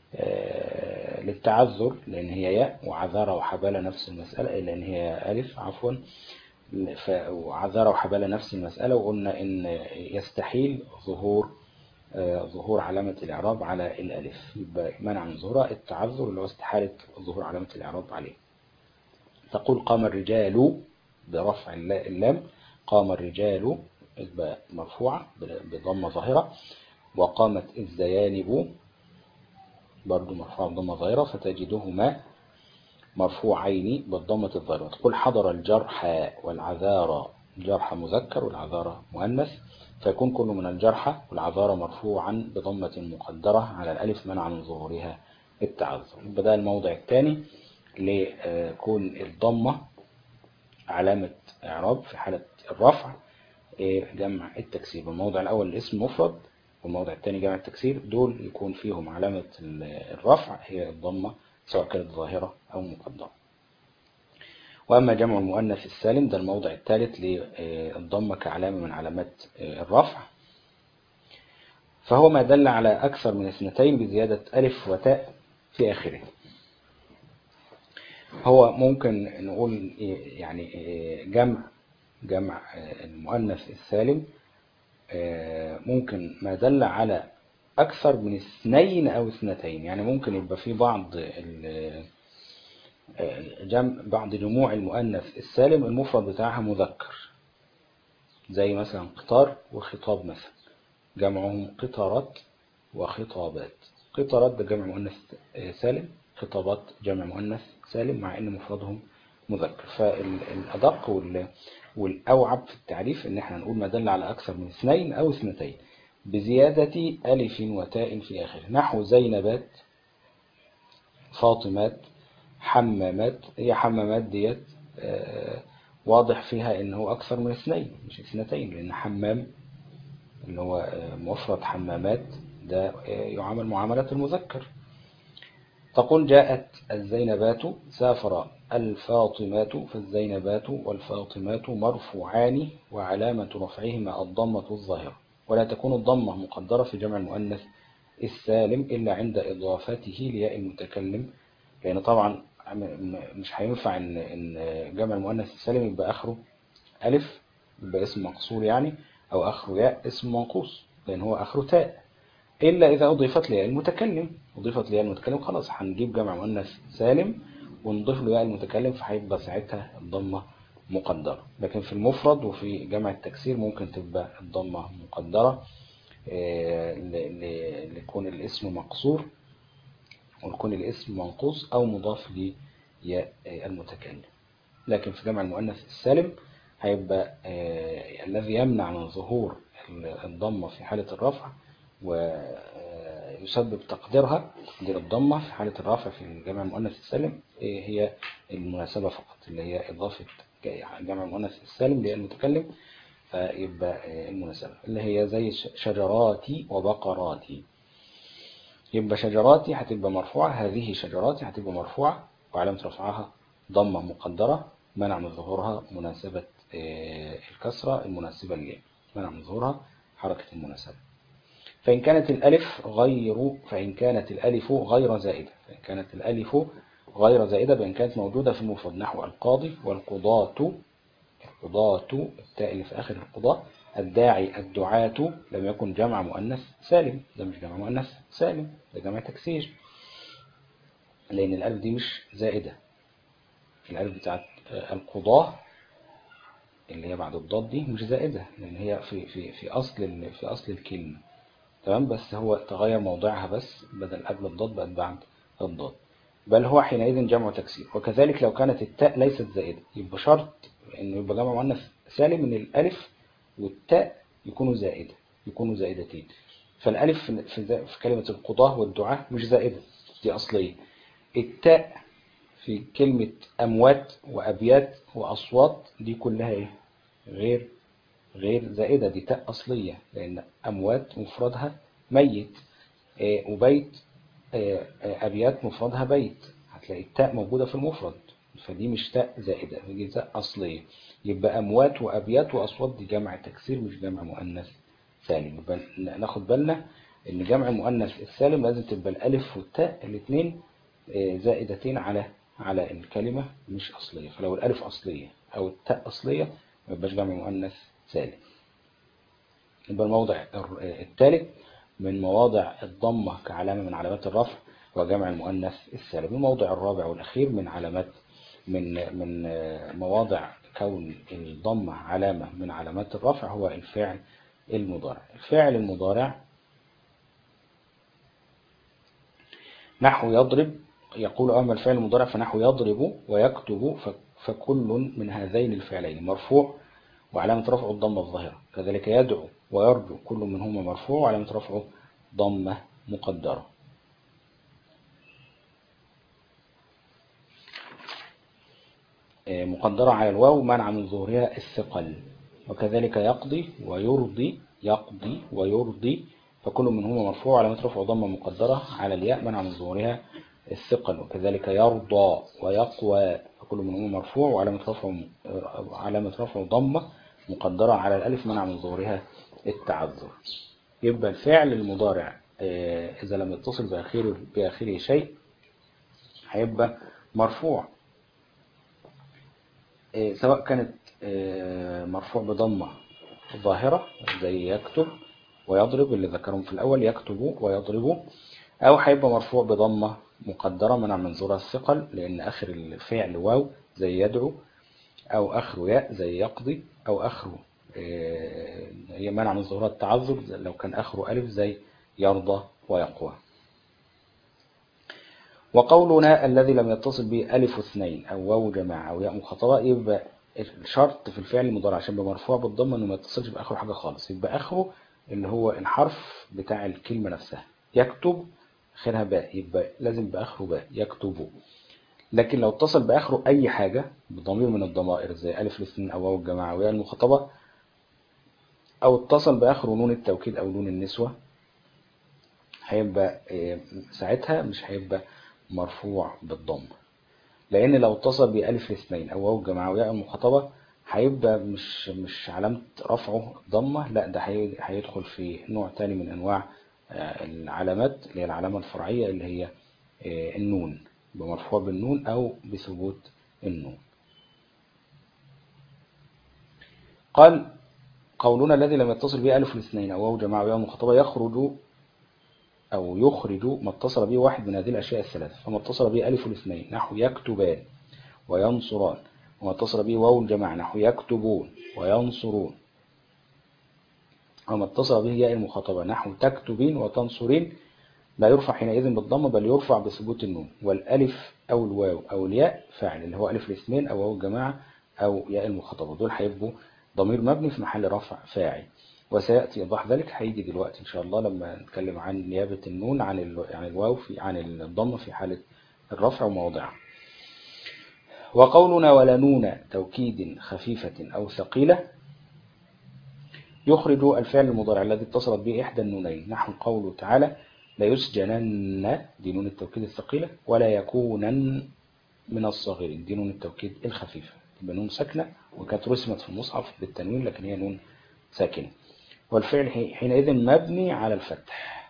للتعذر لأن هي ياء وعذارة وحبالة نفس المسألة لأن هي ألف عفوا وعذارة وحبالة نفس المسألة وقلنا إن يستحيل ظهور ظهور علامة الإعراب على الألف يبقى منع من ظهورها التعذر اللي هو استحالة ظهور علامة الإعراب عليه تقول قام الرجال برفع اللام قام الرجال يبقى مرفوعة بضمة ظاهرة وقامت الزيانب برضو مرفوع بضمة ظاهرة فتجدهما مرفوعين بالضمة الظاهرة تقول حضر الجرح والعذارى جرح مذكر والعذارى مؤنث فيكون كل من الجرح والعذارى مرفوعا بضمة مقدرة على الألف منع من ظهورها التعذر بدأ الموضع الثاني لكون الضمة علامة إعراب في حالة الرفع جمع التكسير الموضع الأول الاسم مفرد والموضع الثاني جمع التكسير دول يكون فيهم علامة الرفع هي الضمة سواء كانت ظاهرة أو مقدرة وأما جمع المؤنث السالم ده الموضع الثالث للضمة كعلامة من علامات الرفع فهو ما دل على أكثر من اثنتين بزيادة ألف وتاء في آخره هو ممكن نقول يعني جمع جمع المؤنث السالم ممكن ما دل على أكثر من اثنين أو اثنتين يعني ممكن يبقى في بعض جمع بعض جموع المؤنث السالم المفرد بتاعها مذكر زي مثلا قطار وخطاب مثلا جمعهم قطارات وخطابات قطارات ده جمع مؤنث سالم خطابات جمع مؤنث سالم مع ان مفردهم مذكر فالأدق والأوعب في التعريف ان احنا نقول ما دل على أكثر من اثنين أو اثنتين بزيادة ألف وتاء في آخر نحو زينبات فاطمات حمامات هي حمامات ديت واضح فيها ان هو أكثر من اثنين مش اثنتين لأن حمام اللي هو مفرد حمامات ده يعامل معاملة المذكر تقول جاءت الزينبات سافر الفاطمات فالزينبات والفاطمات مرفوعان وعلامة رفعهما الضمة الظاهرة ولا تكون الضمة مقدرة في جمع المؤنث السالم إلا عند إضافته لياء المتكلم لأن طبعا مش هينفع إن جمع المؤنث السالم يبقى آخره ألف يبقى اسم مقصور يعني أو آخره ياء اسم منقوص لأن هو آخره تاء إلا إذا أضيفت لياء المتكلم أضيفت لياء المتكلم خلاص هنجيب جمع مؤنث سالم ونضيف له ياء المتكلم فهيبقى ساعتها الضمة مقدرة لكن في المفرد وفي جمع التكسير ممكن تبقى الضمة مقدرة ليكون الاسم مقصور ويكون الاسم منقوص أو مضاف لياء المتكلم لكن في جمع المؤنث السالم هيبقى الذي يمنع من ظهور الضمة في حالة الرفع ويسبب تقديرها تقدير الضمة في حالة الرفع في الجمع المؤنث السالم هي المناسبة فقط اللي هي إضافة جمع المؤنث السالم للمتكلم المتكلم فيبقى المناسبة اللي هي زي شجراتي وبقراتي يبقى شجراتي هتبقى مرفوعة هذه شجراتي هتبقى مرفوعة وعلامة رفعها ضمة مقدرة منع من ظهورها مناسبة الكسرة المناسبة ليه منع من ظهورها حركة المناسبة فإن كانت الألف غير فإن كانت الألف غير زائدة فإن كانت الألف غير زائدة بإن كانت موجودة في المفرد نحو القاضي والقضاة القضاة التاء اللي في آخر القضاء الداعي الدعاة لم يكن جمع مؤنث سالم ده مش جمع مؤنث سالم ده جمع تكسير لأن الألف دي مش زائدة الألف بتاعت القضاة اللي هي بعد الضاد دي مش زائدة لأن هي في في في أصل في أصل الكلمة تمام بس هو تغير موضعها بس بدل قبل الضاد بقت بعد الضاد بل هو حينئذ جمع تكسير وكذلك لو كانت التاء ليست زائدة يبقى شرط انه يبقى جمع مؤنث سالم ان الالف والتاء يكونوا زائدة يكونوا زائدتين فالالف في, في كلمة القضاة والدعاء مش زائدة دي اصلية التاء في كلمة اموات وابيات واصوات دي كلها ايه غير غير زائدة دي تاء اصلية لان اموات مفردها ميت وبيت أبيات مفردها بيت هتلاقي التاء موجودة في المفرد فدي مش تاء زائدة دي تاء أصلية يبقى أموات وأبيات وأصوات دي جمع تكسير مش جمع مؤنث سالم يبقى ناخد بالنا إن جمع المؤنث السالم لازم تبقى الألف والتاء الاثنين زائدتين على على الكلمة مش أصلية فلو الألف أصلية أو التاء أصلية ما يبقاش جمع مؤنث سالم يبقى الموضع الثالث من مواضع الضمة كعلامة من علامات الرفع وجمع المؤنث السالم الموضع الرابع والأخير من علامات من من مواضع كون الضمة علامة من علامات الرفع هو الفعل المضارع الفعل المضارع نحو يضرب يقول أما الفعل المضارع فنحو يضرب ويكتب فكل من هذين الفعلين مرفوع وعلامة رفعه الضمة الظاهرة كذلك يدعو ويرجو كل منهما مرفوع وعلامة رفعه ضمة مقدرة مقدرة على الواو منع من ظهورها الثقل وكذلك يقضي ويرضي يقضي ويرضي فكل منهما مرفوع وعلامة رفعه ضمة مقدرة على الياء منع من ظهورها الثقل وكذلك يرضى ويقوى فكل منهما مرفوع وعلامة رفعه علامة رفعه ضمة مقدرة على الألف منع من ظهورها التعذر يبقى الفعل المضارع إذا لم يتصل بآخره, بآخره شيء هيبقى مرفوع سواء كانت مرفوع بضمة ظاهرة زي يكتب ويضرب اللي ذكرهم في الأول يكتب ويضرب أو هيبقى مرفوع بضمة مقدرة منع من ظهورها الثقل لأن آخر الفعل واو زي يدعو أو آخره ياء زي يقضي أو آخره هي منع من ظهورها التعذر لو كان آخره ألف زي يرضى ويقوى وقولنا الذي لم يتصل به ألف اثنين أو واو جماعة أو ياء مخاطبة يبقى الشرط في الفعل المضارع عشان يبقى مرفوع بالضمه انه ما يتصلش بآخره حاجة خالص يبقى آخره اللي هو الحرف بتاع الكلمة نفسها يكتب آخرها باء يبقى لازم بآخره باء يكتب لكن لو اتصل بآخره أي حاجة بضمير من الضمائر زي ألف الاثنين أو واو الجماعة وياء المخاطبة أو اتصل بآخره نون التوكيد أو نون النسوة هيبقى ساعتها مش هيبقى مرفوع بالضم لأن لو اتصل بألف الاثنين أو واو الجماعة وياء المخاطبة هيبقى مش مش علامة رفعه ضمة لا ده هيدخل في نوع تاني من أنواع العلامات اللي هي العلامة الفرعية اللي هي النون بمرفوع بالنون أو بثبوت النون قال قولنا الذي لم يتصل به ألف الاثنين أو واو جماعة ويوم مخاطبة يخرج أو يخرج ما اتصل به واحد من هذه الأشياء الثلاثة فما اتصل به ألف الاثنين نحو يكتبان وينصران وما اتصل به واو الجماعة نحو يكتبون وينصرون وما اتصل به ياء المخاطبة نحو تكتبين وتنصرين لا يرفع حينئذ بالضمة بل يرفع بثبوت النون والألف أو الواو أو الياء فاعل اللي هو ألف الاثنين أو واو الجماعة أو ياء المخاطبة دول هيبقوا ضمير مبني في محل رفع فاعل وسيأتي إيضاح ذلك هيجي دلوقتي إن شاء الله لما نتكلم عن نيابة النون عن ال... عن الواو في عن الضمة في حالة الرفع ومواضعها وقولنا ولا نون توكيد خفيفة أو ثقيلة يخرج الفعل المضارع الذي اتصلت به إحدى النونين نحو قوله تعالى لا يسجنن دي نون التوكيد الثقيلة ولا يكونن من الصاغرين دي نون التوكيد الخفيفة تبقى نون ساكنة وكانت رسمت في المصحف بالتنوين لكن هي نون ساكنة والفعل حينئذ مبني على الفتح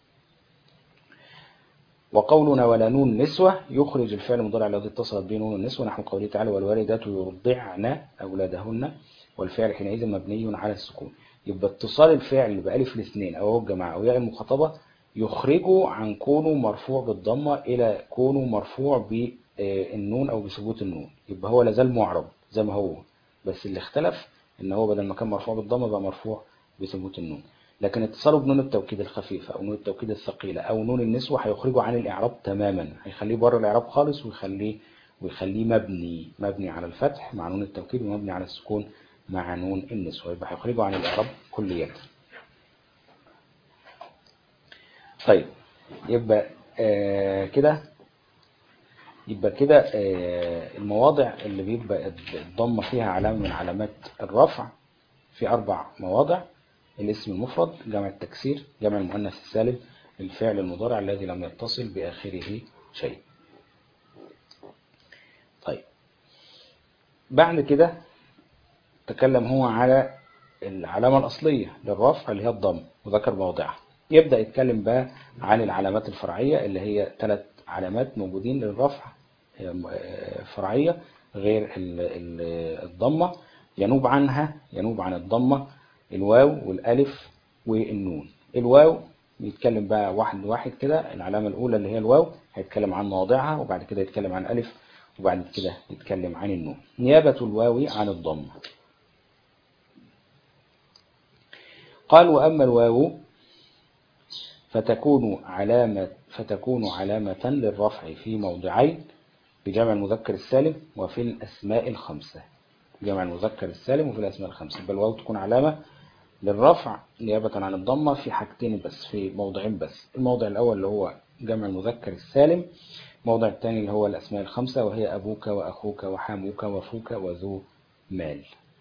وقولنا ولا نون نسوة يخرج الفعل المضارع الذي اتصلت به نون النسوة نحو قوله تعالى والوالدات يرضعن أولادهن والفعل حينئذ مبني على السكون يبقى اتصال الفعل بألف الاثنين أو الجماعة أو ياء المخاطبة يخرجه عن كونه مرفوع بالضمة إلى كونه مرفوع بالنون أو بثبوت النون يبقى هو لازال معرب زي ما هو بس اللي اختلف إن هو بدل ما كان مرفوع بالضمة بقى مرفوع بثبوت النون لكن اتصاله بنون التوكيد الخفيفة أو نون التوكيد الثقيلة أو نون النسوة هيخرجه عن الإعراب تماما هيخليه بره الإعراب خالص ويخليه ويخليه مبني مبني على الفتح مع نون التوكيد ومبني على السكون مع نون النسوة يبقى هيخرجه عن الإعراب كليا طيب يبقى آه كده يبقى كده آه المواضع اللي بيبقى الضمة فيها علامة من علامات الرفع في أربع مواضع الاسم المفرد جمع التكسير جمع المؤنث السالم الفعل المضارع الذي لم يتصل بآخره شيء طيب بعد كده تكلم هو على العلامة الأصلية للرفع اللي هي الضم وذكر مواضعها يبدأ يتكلم بقى عن العلامات الفرعية اللي هي ثلاث علامات موجودين للرفع فرعية غير الضمة ينوب عنها ينوب عن الضمة الواو والالف والنون الواو يتكلم بقى واحد واحد كده العلامة الأولى اللي هي الواو هيتكلم عن مواضعها وبعد كده يتكلم عن ألف وبعد كده يتكلم عن النون نيابة الواو عن الضمة قال وأما الواو فتكون علامة فتكون علامة للرفع في موضعين بجمع المذكر السالم وفي الأسماء الخمسة جمع المذكر السالم وفي الأسماء الخمسة بل الواو تكون علامة للرفع نيابة عن الضمة في حاجتين بس في موضعين بس الموضع الأول اللي هو جمع المذكر السالم الموضع الثاني اللي هو الأسماء الخمسة وهي أبوك وأخوك وحاموك وفوك وذو مال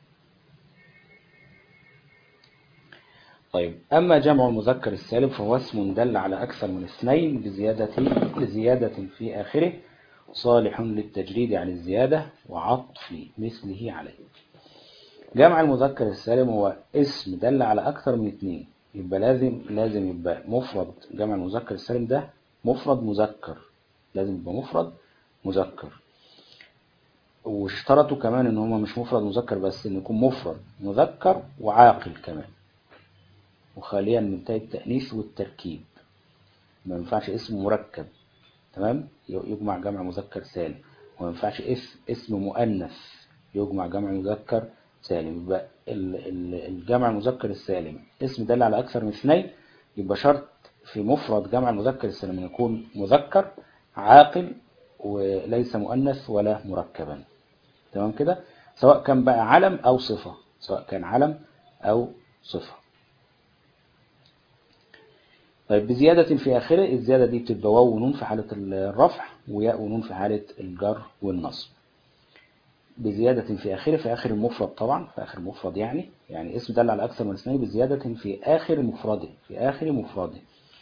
طيب أما جمع المذكر السالم فهو اسم دل على أكثر من اثنين بزيادة بزيادة في آخره صالح للتجريد عن الزيادة وعطف مثله عليه جمع المذكر السالم هو اسم دل على أكثر من اثنين يبقى لازم لازم يبقى مفرد جمع المذكر السالم ده مفرد مذكر لازم يبقى مفرد مذكر واشترطوا كمان ان هما مش مفرد مذكر بس ان يكون مفرد مذكر وعاقل كمان وخاليا من تاء التأنيث والتركيب ما ينفعش اسم مركب تمام يجمع جمع مذكر سالم وما ينفعش اسم اسم مؤنث يجمع جمع مذكر سالم يبقى الجمع المذكر السالم اسم دل على أكثر من اثنين يبقى شرط في مفرد جمع المذكر السالم أن يكون مذكر عاقل وليس مؤنث ولا مركبا تمام كده سواء كان بقى علم أو صفة سواء كان علم أو صفة طيب بزيادة في آخره الزيادة دي بتبقى واو ونون في حالة الرفع وياء ونون في حالة الجر والنصب بزيادة في آخره في آخر المفرد طبعا في آخر المفرد يعني يعني اسم دل على أكثر من اثنين بزيادة في آخر مفرده في آخر مفرده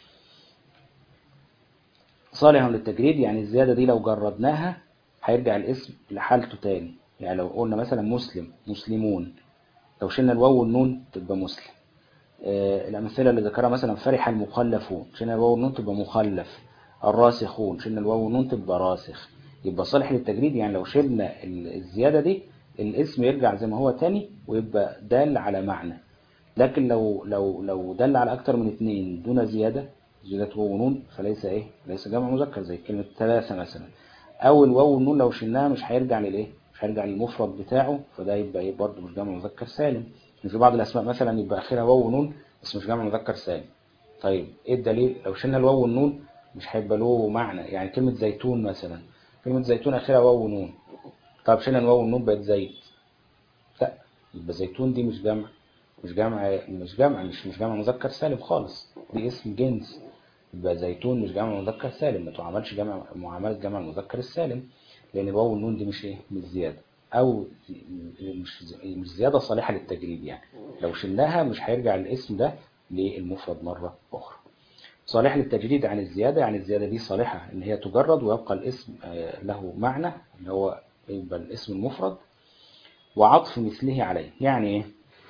صالح للتجريد يعني الزيادة دي لو جردناها هيرجع الاسم لحالته تاني يعني لو قلنا مثلا مسلم مسلمون لو شلنا الواو والنون تبقى مسلم آه الأمثلة اللي ذكرها مثلا فرح المخلفون شلنا الواو والنون تبقى مخلف الراسخون شلنا الواو والنون تبقى راسخ يبقى صالح للتجريد يعني لو شلنا الزيادة دي الاسم يرجع زي ما هو تاني ويبقى دال على معنى لكن لو لو لو دل على اكتر من اثنين دون زياده زياده واو ونون فليس ايه ليس جمع مذكر زي كلمه ثلاثه مثلا او الواو والنون لو شلناها مش هيرجع للايه مش هيرجع للمفرد بتاعه فده يبقى ايه برضه مش جمع مذكر سالم في بعض الاسماء مثلا يبقى اخرها واو ونون بس مش جمع مذكر سالم طيب ايه الدليل لو شلنا الواو والنون مش هيبقى له معنى يعني كلمه زيتون مثلا كلمه زيتون اخرها واو ونون طب شلنا الواو والنون بقت زيت لا يبقى زيتون دي مش جمع مش جمع مش جمع مش مش جمع مذكر سالم خالص دي اسم جنس يبقى زيتون مش جمع مذكر سالم ما تعاملش جمع معامله جمع المذكر السالم لان الواو والنون دي مش ايه مش زياده او مش مش زياده صالحه للتجريب يعني لو شلناها مش هيرجع الاسم ده للمفرد مره اخرى صالح للتجريد عن الزياده يعني الزياده دي صالحه ان هي تجرد ويبقى الاسم له معنى اللي هو يبقى الاسم المفرد وعطف مثله عليه يعني ايه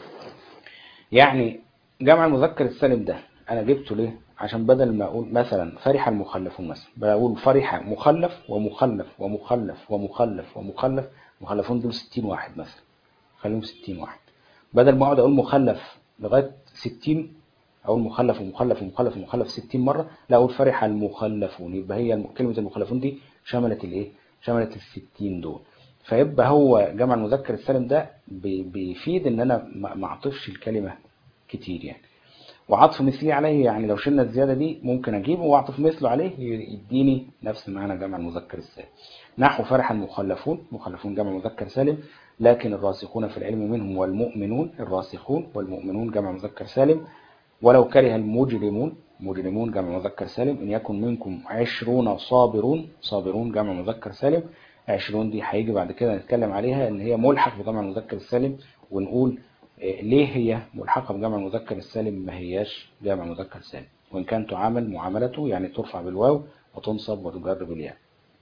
يعني جمع المذكر السالم ده انا جبته ليه عشان بدل ما اقول مثلا فرح المخلفون مثلا بقول فرح مخلف ومخلف ومخلف ومخلف ومخلف مخلفون دول 60 واحد مثلا خليهم 60 واحد بدل ما اقعد اقول مخلف لغايه 60 اقول مخلف ومخلف ومخلف ومخلف 60 مره لا اقول فرح المخلفون يبقى هي كلمه المخلفون دي شملت الايه شملت ال 60 دول فيبقى هو جمع المذكر السالم ده بيفيد ان انا ما اعطفش الكلمه كتير يعني وعطف مثلي عليه يعني لو شلنا الزيادة دي ممكن أجيبه وأعطف مثله عليه يديني نفس معنى جمع المذكر السالم نحو فرح المخلفون مخلفون جمع مذكر سالم لكن الراسخون في العلم منهم والمؤمنون الراسخون والمؤمنون جمع مذكر سالم ولو كره المجرمون مجرمون جمع مذكر سالم إن يكن منكم عشرون صابرون صابرون جمع مذكر سالم عشرون دي هيجي بعد كده نتكلم عليها إن هي ملحق بجمع المذكر السالم ونقول ليه هي ملحقة بجمع المذكر السالم ما هياش جمع مذكر سالم وإن كان تعامل معاملته يعني ترفع بالواو وتنصب وتجر بالياء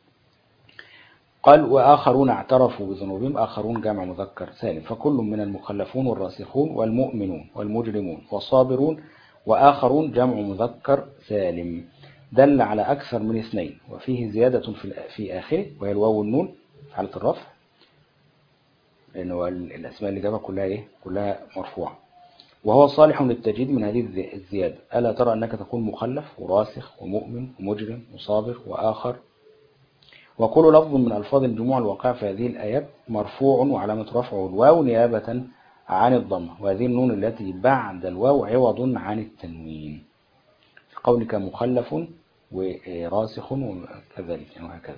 قال وآخرون اعترفوا بذنوبهم آخرون جمع مذكر سالم فكل من المخلفون والراسخون والمؤمنون والمجرمون والصابرون وآخرون جمع مذكر سالم دل على أكثر من اثنين وفيه زيادة في في آخره وهي الواو والنون في حالة الرفع لأنه الأسماء اللي جابها كلها إيه؟ كلها مرفوعة وهو صالح للتجديد من هذه الزيادة ألا ترى أنك تكون مخلف وراسخ ومؤمن ومجرم وصابر وآخر وكل لفظ من ألفاظ الجموع الواقع في هذه الآيات مرفوع وعلامة رفعه الواو نيابة عن الضمة وهذه النون التي بعد الواو عوض عن التنوين في قولك مخلف وراسخ وكذلك يعني وهكذا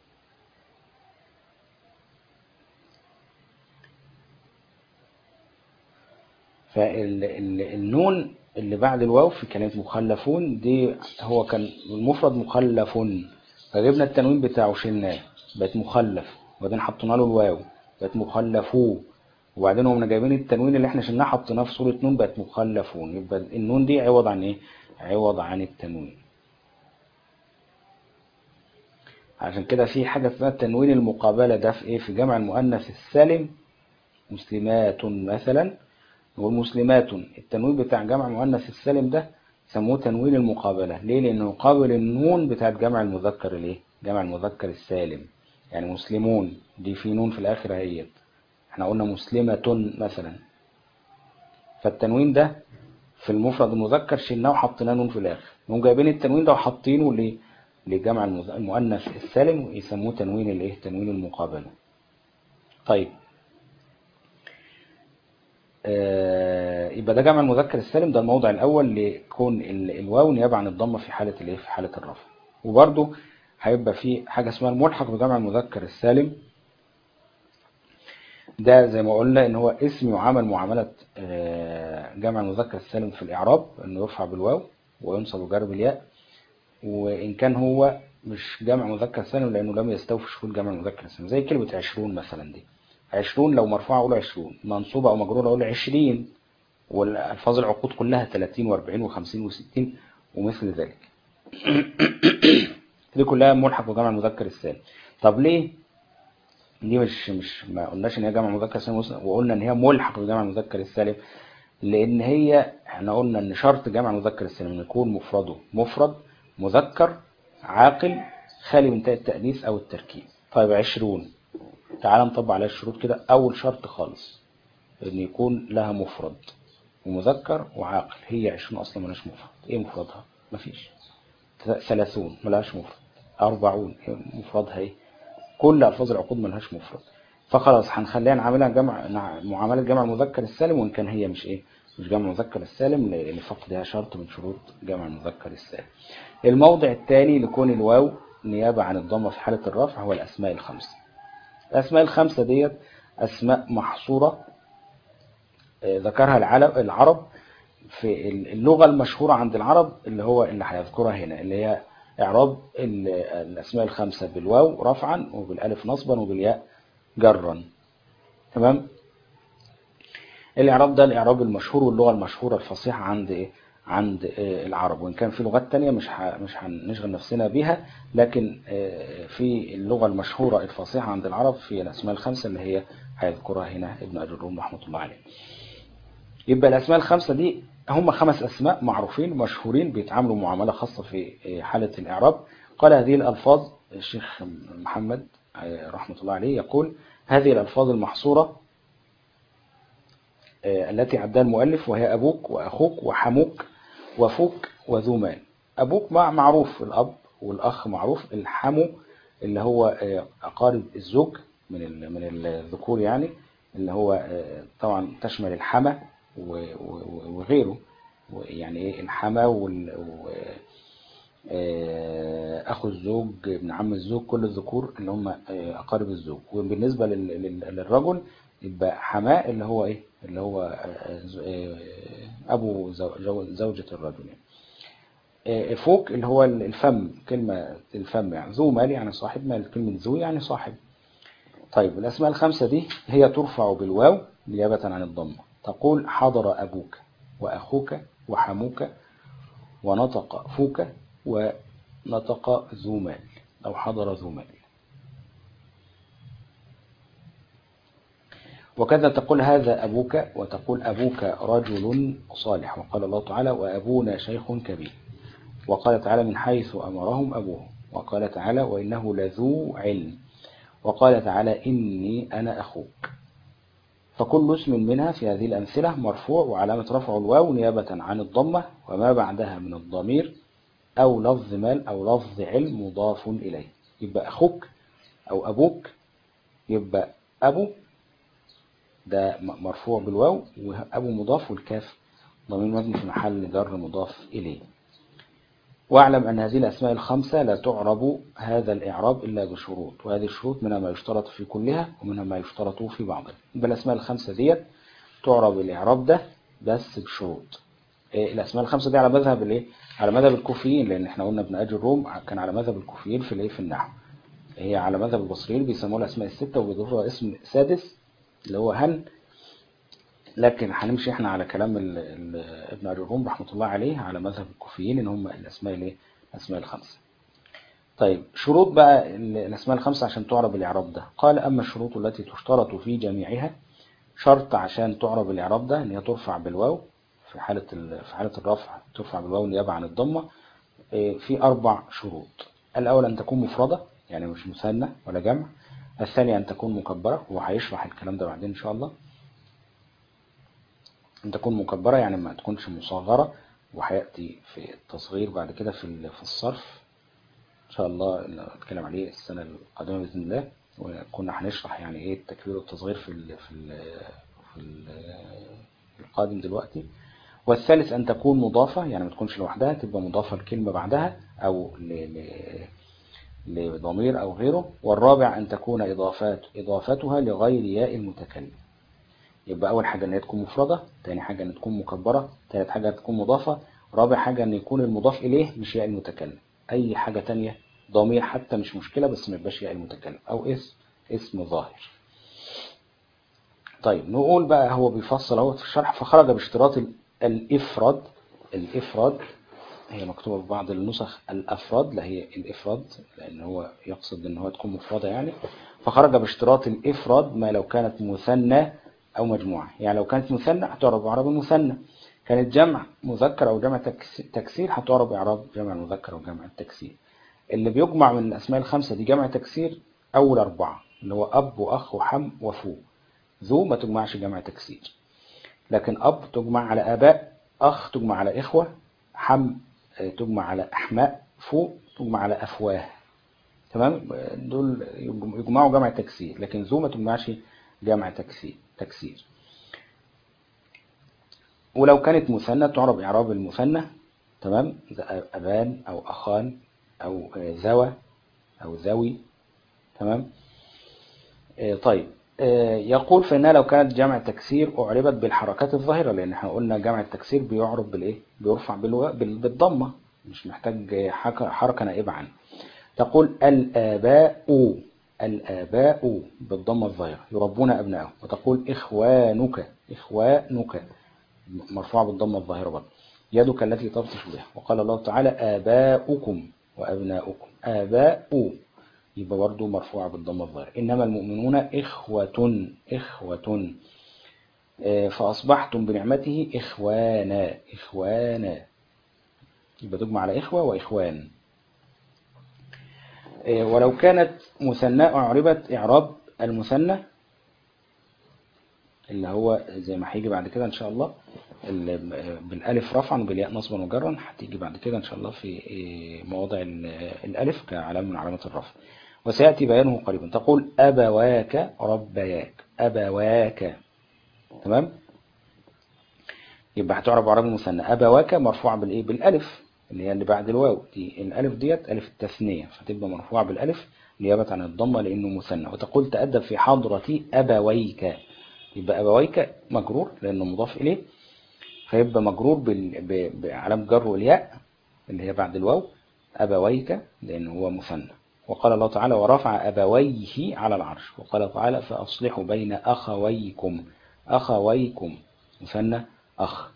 فالنون اللي بعد الواو في كلمة مخلفون دي هو كان المفرد مخلف فجبنا التنوين بتاعه شلناه بقت مخلف وبعدين حطينا له الواو بقت مخلفو وبعدين قمنا جايبين التنوين اللي احنا شلناه حطيناه في صورة نون بقت مخلفون يبقى النون دي عوض عن ايه؟ عوض عن التنوين عشان كده في حاجة اسمها التنوين المقابلة ده في ايه؟ في جمع المؤنث السالم مسلمات مثلا نقول مسلمات التنوين بتاع جمع مؤنث السالم ده سموه تنوين المقابلة ليه لأنه يقابل النون بتاعت جمع المذكر الايه جمع المذكر السالم يعني مسلمون دي في نون في الآخر اهيت احنا قلنا مسلمة مثلا فالتنوين ده في المفرد المذكر شلناه وحطيناه نون في الآخر نقوم جايبين التنوين ده وحاطينه ليه لجمع المؤنث السالم ويسموه تنوين الايه تنوين المقابلة طيب يبقى ده جمع المذكر السالم ده الموضع الأول لكون الواو نيابة عن الضمة في حالة الايه في حالة الرفع وبرده هيبقى في حاجة اسمها الملحق بجمع المذكر السالم ده زي ما قلنا ان هو اسم يعامل معاملة جمع المذكر السالم في الإعراب انه يرفع بالواو وينصب وجر بالياء وإن كان هو مش جمع مذكر سالم لأنه لم يستوفي شهود جمع المذكر السالم زي كلمة عشرون مثلا دي عشرون لو مرفوعة أقول عشرون منصوبة أو مجرورة أقول عشرين والألفاظ العقود كلها 30 و40 و50 و60 ومثل ذلك دي كلها ملحق بجمع المذكر السالم طب ليه دي مش مش ما قلناش ان هي جمع مذكر سالم وقلنا ان هي ملحق بجمع المذكر السالم لان هي احنا قلنا ان شرط جمع المذكر السالم ان يكون مفرده مفرد مذكر عاقل خالي من تاء التأنيث او التركيب طيب عشرون تعال نطبق عليها الشروط كده اول شرط خالص ان يكون لها مفرد ومذكر وعاقل هي عشرون أصلا ملهاش مفرد إيه مفردها؟ مفيش ثلاثون ملهاش مفرد أربعون إيه مفردها إيه؟ كل ألفاظ العقود ملهاش مفرد فخلاص هنخليها نعملها جمع نع- معاملة جمع المذكر السالم وإن كان هي مش إيه مش جمع المذكر السالم ل- لفقدها شرط من شروط جمع المذكر السالم الموضع التالي لكون الواو نيابة عن الضمة في حالة الرفع هو الأسماء الخمسة الأسماء الخمسة ديت أسماء محصورة آه، ذكرها العلم- العرب في اللغة المشهورة عند العرب اللي هو اللي هيذكرها هنا اللي هي إعراب ال- الأسماء الخمسة بالواو رفعا وبالألف نصبا وبالياء جرا تمام الإعراب ده الإعراب المشهور واللغة المشهورة الفصيحة عند إيه؟ عند آه، العرب وإن كان في لغات تانية مش ح... مش هنشغل نفسنا بيها لكن آه، في اللغة المشهورة الفصيحة عند العرب في الأسماء الخمسة اللي هي هيذكرها هنا ابن أجروم رحمة الله عليه يبقى الأسماء الخمسة دي هم خمس أسماء معروفين مشهورين بيتعاملوا معاملة خاصة في حالة الإعراب قال هذه الألفاظ الشيخ محمد رحمة الله عليه يقول هذه الألفاظ المحصورة آه، التي عدها المؤلف وهي أبوك وأخوك وحموك وفوك وذو مال أبوك مع معروف الأب والأخ معروف الحمو اللي هو آه، أقارب الزوج من ال- من الذكور يعني اللي هو آه، طبعا تشمل الحمى و- و- وغيره يعني ايه الحمى وال و- آه، اخو الزوج ابن عم الزوج كل الذكور اللي هم آه، اقارب الزوج وبالنسبه لل- لل- للرجل يبقى حماه اللي هو ايه اللي هو آه، ز- آه، ابو زو- جو- زوجة الرجل يعني آه، فوق اللي هو الفم كلمة الفم يعني ذو مال يعني صاحب مال كلمة ذو يعني صاحب طيب الأسماء الخمسة دي هي ترفع بالواو نيابة عن الضمة تقول حضر أبوك وأخوك وحموك ونطق فوك ونطق ذو مال أو حضر ذو مال وكذا تقول هذا أبوك وتقول أبوك رجل صالح وقال الله تعالى وأبونا شيخ كبير وقال تعالى من حيث أمرهم أبوهم وقال تعالى وإنه لذو علم وقال تعالى إني أنا أخوك فكل اسم منها في هذه الأمثلة مرفوع وعلامة رفع الواو نيابة عن الضمة وما بعدها من الضمير أو لفظ مال أو لفظ علم مضاف إليه يبقى أخوك أو أبوك يبقى أبو ده مرفوع بالواو وأبو مضاف والكاف ضمير مبني في محل جر مضاف إليه واعلم أن هذه الأسماء الخمسة لا تعرب هذا الإعراب إلا بشروط وهذه الشروط منها ما يشترط في كلها ومنها ما يشترط في بعضها يبقى الأسماء الخمسة ديت تعرب الإعراب ده بس بشروط إيه الأسماء الخمسة دي على مذهب الإيه؟ على مذهب الكوفيين لأن احنا قلنا ابن أجر الروم كان على مذهب الكوفيين في الإيه في النحو هي على مذهب البصريين بيسموها الأسماء الستة وبيضيفوا اسم سادس اللي هو هن لكن هنمشي احنا على كلام ال ال ابن أبي الروم رحمة الله عليه على مذهب الكوفيين ان هم الاسماء الايه الاسماء الخمسه طيب شروط بقى الاسماء الخمسه عشان تعرب الاعراب ده قال اما الشروط التي تشترط في جميعها شرط عشان تعرب الاعراب ده ان هي ترفع بالواو في حاله في حاله الرفع ترفع بالواو نيابه عن الضمه في اربع شروط الاول ان تكون مفرده يعني مش مثنى ولا جمع الثانيه ان تكون مكبره هو هيشرح الكلام ده بعدين ان شاء الله أن تكون مكبرة يعني ما تكونش مصغرة وهيأتي في التصغير بعد كده في في الصرف إن شاء الله نتكلم عليه السنة القادمة بإذن الله وكنا هنشرح يعني إيه التكبير والتصغير في ال في ال في, ال في القادم دلوقتي والثالث أن تكون مضافة يعني ما تكونش لوحدها تبقى مضافة الكلمة بعدها أو لضمير أو غيره والرابع أن تكون إضافات إضافتها لغير ياء المتكلم يبقى أول حاجة إن هي تكون مفردة تاني حاجة إن تكون مكبرة تالت حاجة تكون مضافة رابع حاجة إن يكون المضاف إليه مش ياء المتكلم أي حاجة تانية ضمير حتى مش مشكلة بس ما يبقاش ياء المتكلم أو اسم اسم ظاهر طيب نقول بقى هو بيفصل اهو في الشرح فخرج باشتراط الإفراد الإفراد هي مكتوبة في بعض النسخ الأفراد لا هي الإفراد لأن هو يقصد إن هو تكون مفردة يعني فخرج باشتراط الإفراد ما لو كانت مثنى أو مجموعة يعني لو كانت مثنى هتعرب إعراب المثنى كانت جمع مذكر أو جمع تكسير هتعرب إعراب جمع المذكر أو جمع التكسير اللي بيجمع من الأسماء الخمسة دي جمع تكسير أول أربعة اللي هو أب وأخ وحم وفو ذو ما تجمعش جمع تكسير لكن أب تجمع على آباء أخ تجمع على إخوة حم آه، تجمع على أحماء فو تجمع على أفواه تمام دول يجم- يجمعوا جمع تكسير لكن ذو ما تجمعش جمع تكسير تكسير ولو كانت مثنى تعرب إعراب المثنى تمام زي أبان أو أخان أو آه، ذوى أو ذوي تمام آه، طيب آه، يقول فإنها لو كانت جمع تكسير أعربت بالحركات الظاهرة لأن احنا قلنا جمع التكسير بيعرب بالإيه؟ بيرفع بالو- بال- بالضمة مش محتاج آه، حك- حركة نائبة عنه تقول الآباء الآباء بالضمة الظاهرة يربون أبنائهم وتقول إخوانك إخوانك مرفوع بالضمة الظاهرة برضه يدك التي تبطش بها وقال الله تعالى آباؤكم وأبناؤكم آباء يبقى برضه مرفوع بالضمة الظاهرة إنما المؤمنون إخوة إخوة آه، فأصبحتم بنعمته إخوانا إخوانا يبقى تجمع على إخوة وإخوان آه، ولو كانت مثنى أعربت إعراب المثنى اللي هو زي ما هيجي بعد كده إن شاء الله ال- بالألف رفعا وبالياء نصبا وجرا هتيجي بعد كده إن شاء الله في آه، مواضع ال- الألف كعلامة من علامات الرفع وسيأتي بيانه قريبا تقول أبواك ربياك أبواك تمام يبقى هتعرب اعراب المثنى ابواك مرفوع بالايه بالالف اللي هي اللي بعد الواو دي الالف ديت الف التثنيه فتبقى مرفوعه بالالف نيابه عن الضمه لانه مثنى وتقول تأدب في حضرة ابويك يبقى ابويك مجرور لانه مضاف اليه فيبقى مجرور بال... ب... بعلامه جر والياء اللي هي بعد الواو ابويك لانه هو مثنى وقال الله تعالى ورفع ابويه على العرش وقال تعالى فاصلحوا بين اخويكم اخويكم مثنى أخ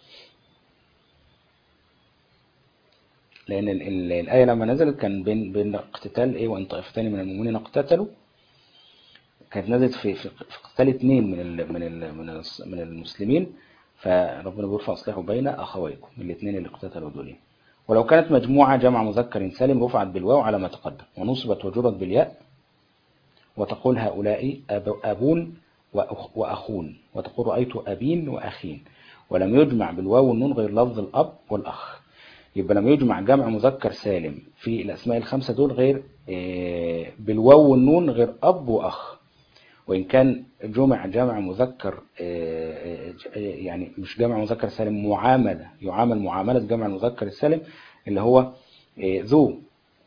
لأن ال- ال- الآية لما نزلت كان بين بين اقتتال إيه وإن طائفتان من المؤمنين اقتتلوا كانت نزلت في في في قتال اثنين من ال من ال من الس- من المسلمين فربنا بيقول فأصلحوا بين أخويكم الاثنين اللي اقتتلوا دول ولو كانت مجموعة جمع مذكر سالم رفعت بالواو على ما تقدم ونصبت وجرت بالياء وتقول هؤلاء أب- أبون وأخ- وأخون وتقول رأيت أبين وأخين ولم يجمع بالواو والنون غير لفظ الأب والأخ يبقى لم يجمع جمع مذكر سالم في الأسماء الخمسة دول غير آه، بالواو والنون غير أب وأخ وإن كان جمع جمع مذكر آه، آه، يعني مش جمع مذكر سالم معاملة يعامل معاملة جمع المذكر السالم اللي هو آه، ذو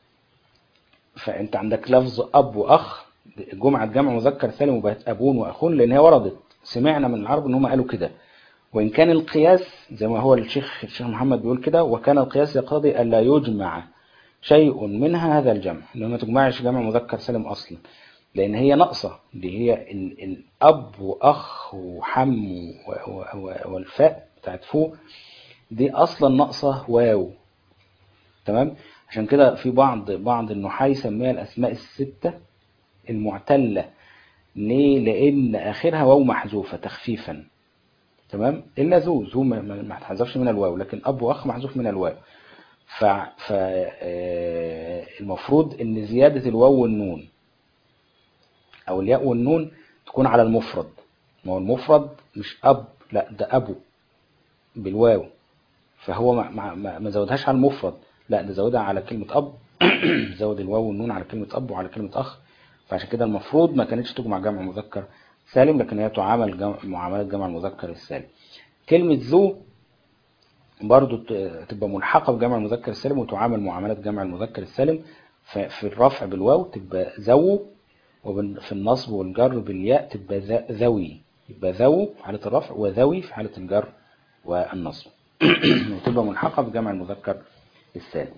فأنت عندك لفظ أب وأخ جمعة جمع مذكر سالم وبقت أبون وأخون لأن هي وردت سمعنا من العرب إن هم قالوا كده وإن كان القياس زي ما هو الشيخ الشيخ محمد بيقول كده وكان القياس يقتضي ألا يجمع شيء منها هذا الجمع إنه ما تجمعش جمع مذكر سالم أصلا لأن هي ناقصة دي هي ال- الأب وأخ وحم و- و- و- والفاء بتاعت فوق دي أصلا ناقصة واو تمام عشان كده في بعض بعض النحاة يسميها الأسماء الستة المعتلة ليه؟ لأن آخرها واو محذوفة تخفيفا تمام إلا ذو ذو ما ما- ما اتحذفش من الواو لكن أب وأخ محذوف من الواو ف ف آه، المفروض إن زيادة الواو والنون أو الياء والنون تكون على المفرد ما هو المفرد مش أب لا ده أبو بالواو فهو ما, ما, ما ما زودهاش على المفرد لا ده زودها على كلمة أب زود الواو والنون على كلمة أب وعلى كلمة أخ فعشان كده المفروض ما كانتش تجمع جمع مذكر سالم لكن هي تعامل جمع معاملة جمع المذكر السالم كلمة ذو برضو ت- تبقى ملحقة بجمع المذكر السالم وتعامل معاملة جمع المذكر السالم ففي الرفع بالواو تبقى ذو وفي النصب والجر بالياء تبقى ذ- ذوي يبقى ذو في حالة الرفع وذوي في حالة الجر والنصب وتبقى ملحقة بجمع المذكر السالم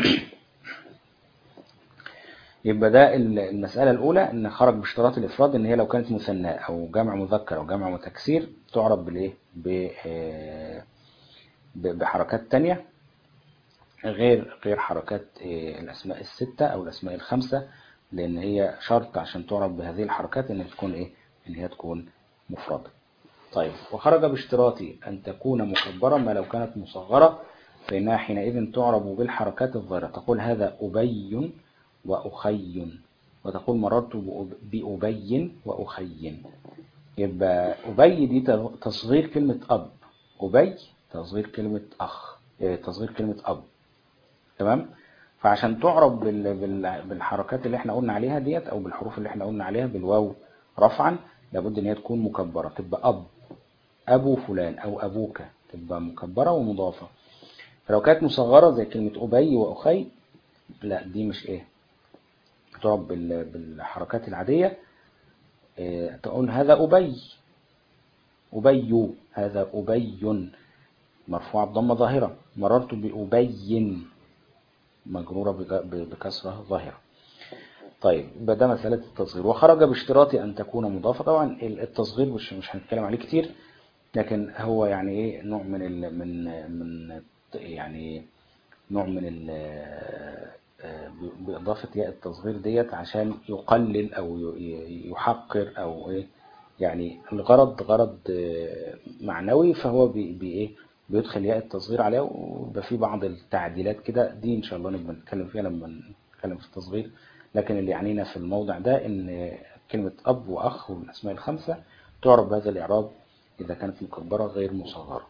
يبقى ده ال- المسألة الأولى إن خرج باشتراط الإفراد إن هي لو كانت مثنى أو جمع مذكر أو جمع متكسير تعرب بالإيه؟ ب- آه، ب- بحركات تانية غير غير حركات آه، الأسماء الستة أو الأسماء الخمسة لأن هي شرط عشان تعرب بهذه الحركات إن تكون إيه؟ إن هي تكون مفردة. طيب وخرج باشتراط أن تكون مكبرة ما لو كانت مصغرة فإنها حينئذ تعرب بالحركات الظاهرة تقول هذا أبي وأخي وتقول مررت بأب- بأبي وأخي يبقى أبي دي تصغير كلمة أب أبي تصغير كلمة أخ إيه، تصغير كلمة أب تمام فعشان تعرب بال- بال- بالحركات اللي احنا قلنا عليها ديت او بالحروف اللي احنا قلنا عليها بالواو رفعا لابد ان هي تكون مكبرة تبقى اب ابو فلان او ابوك تبقى مكبرة ومضافة فلو كانت مصغرة زي كلمة ابي واخي لا دي مش ايه تعرب بال- بالحركات العادية إيه، تقول هذا ابي ابي هذا ابي مرفوع بضمة ظاهرة مررت بأبي مجرورة بج- ب- بكسرة ظاهرة طيب يبقى ده مسألة التصغير وخرج باشتراط أن تكون مضافة طبعا ال- التصغير مش مش هنتكلم عليه كتير لكن هو يعني إيه نوع من ال من من يعني نوع من ال آه، ب- بإضافة ياء التصغير ديت عشان يقلل أو ي- ي- يحقر أو إيه يعني الغرض غرض آه، معنوي فهو بي بي إيه بيدخل ياء التصغير عليه ويبقى في بعض التعديلات كده دي إن شاء الله نبقى نتكلم فيها لما نتكلم في التصغير لكن اللي يعنينا في الموضع ده إن كلمة أب وأخ والأسماء الخمسة تعرب بهذا الإعراب إذا كانت مكبرة غير مصغرة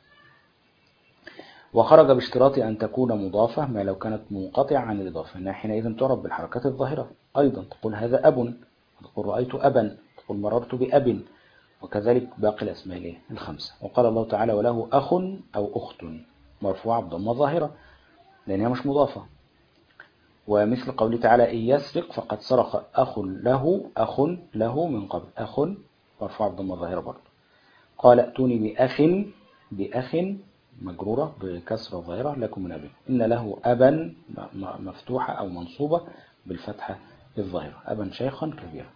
وخرج باشتراط أن تكون مضافة ما لو كانت منقطعة عن الإضافة إنها حينئذ تعرب بالحركات الظاهرة أيضا تقول هذا أب تقول رأيت أبا تقول مررت بأب وكذلك باقي الأسماء الإيه؟ الخمسة وقال الله تعالى وله أخ أو أخت مرفوعة بضمة ظاهرة لأنها مش مضافة ومثل قوله تعالى إن يسرق فقد سرق أخ له أخ له من قبل أخ مرفوع بضمة ظاهرة برضه قال ائتوني بأخ بأخ مجرورة بكسرة ظاهرة لكم من أبي إن له أبا م- م- مفتوحة أو منصوبة بالفتحة الظاهرة أبا شيخا كبيرا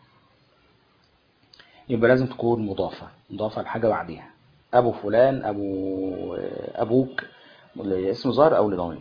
يبقى لازم تكون مضافة مضافة لحاجة بعديها أبو فلان أبو أبوك اسم ظاهر أو لضمير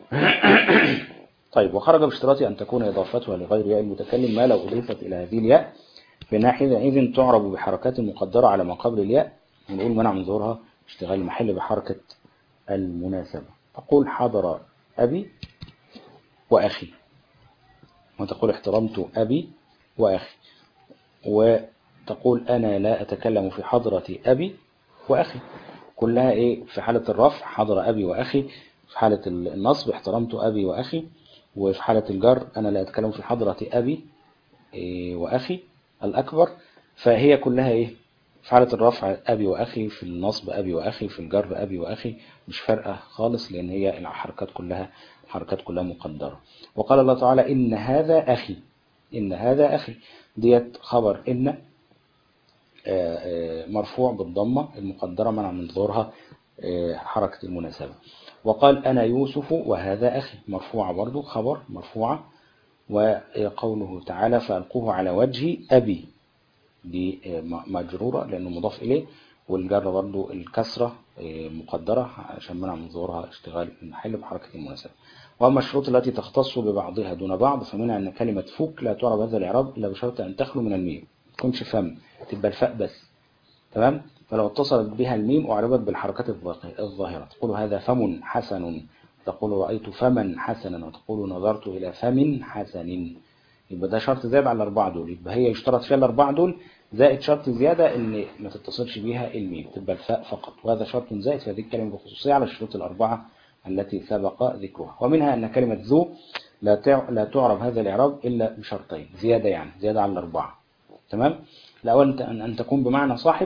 طيب وخرج باشتراط أن تكون إضافتها لغير ياء المتكلم ما لو أضيفت إلى هذه الياء فإنها حينئذ تعرب بحركات مقدرة على ما قبل الياء ونقول منع من ظهورها اشتغال المحل بحركة المناسبة تقول حضر أبي وأخي وتقول احترمت أبي وأخي وتقول أنا لا أتكلم في حضرة أبي وأخي كلها إيه في حالة الرفع حضر أبي وأخي في حالة النصب احترمت أبي وأخي وفي حالة الجر أنا لا أتكلم في حضرة أبي إيه، وأخي الأكبر فهي كلها إيه في حالة الرفع أبي وأخي في النصب أبي وأخي في الجر أبي وأخي مش فارقة خالص لأن هي الحركات كلها الحركات كلها مقدرة وقال الله تعالى إن هذا أخي إن هذا أخي ديت خبر إن آه، آه، مرفوع بالضمة المقدرة منع من ظهورها آه، حركة المناسبة وقال أنا يوسف وهذا أخي مرفوعة برضو خبر مرفوعة وقوله تعالى فألقوه على وجه أبي دي آه، م- مجرورة لأنه مضاف إليه والجر برضو الكسرة آه، مقدرة عشان منع من ظهورها اشتغال المحل بحركة المناسبة وأما الشروط التي تختص ببعضها دون بعض فمنها أن كلمة فوك لا تعرب هذا الإعراب إلا بشرط أن تخلو من الميم ما تكونش فم تبقى الفاء بس تمام فلو اتصلت بها الميم أعربت بالحركات الظاهرة- الظاهرة تقول هذا فم حسن تقول رأيت فما حسنا وتقول نظرت إلى فم حسن يبقى ده شرط زائد على الأربعة دول يبقى هي يشترط فيها الأربعة دول زائد شرط زيادة إن ما تتصلش بيها الميم تبقى الفاء فقط وهذا شرط زائد في هذه الكلمة بخصوصية على الشروط الأربعة التي سبق ذكرها ومنها أن كلمة ذو لا تع- لا تعرب هذا الإعراب إلا بشرطين زيادة يعني زيادة على الأربعة تمام الأول أنت- أن أن تكون بمعنى صاحب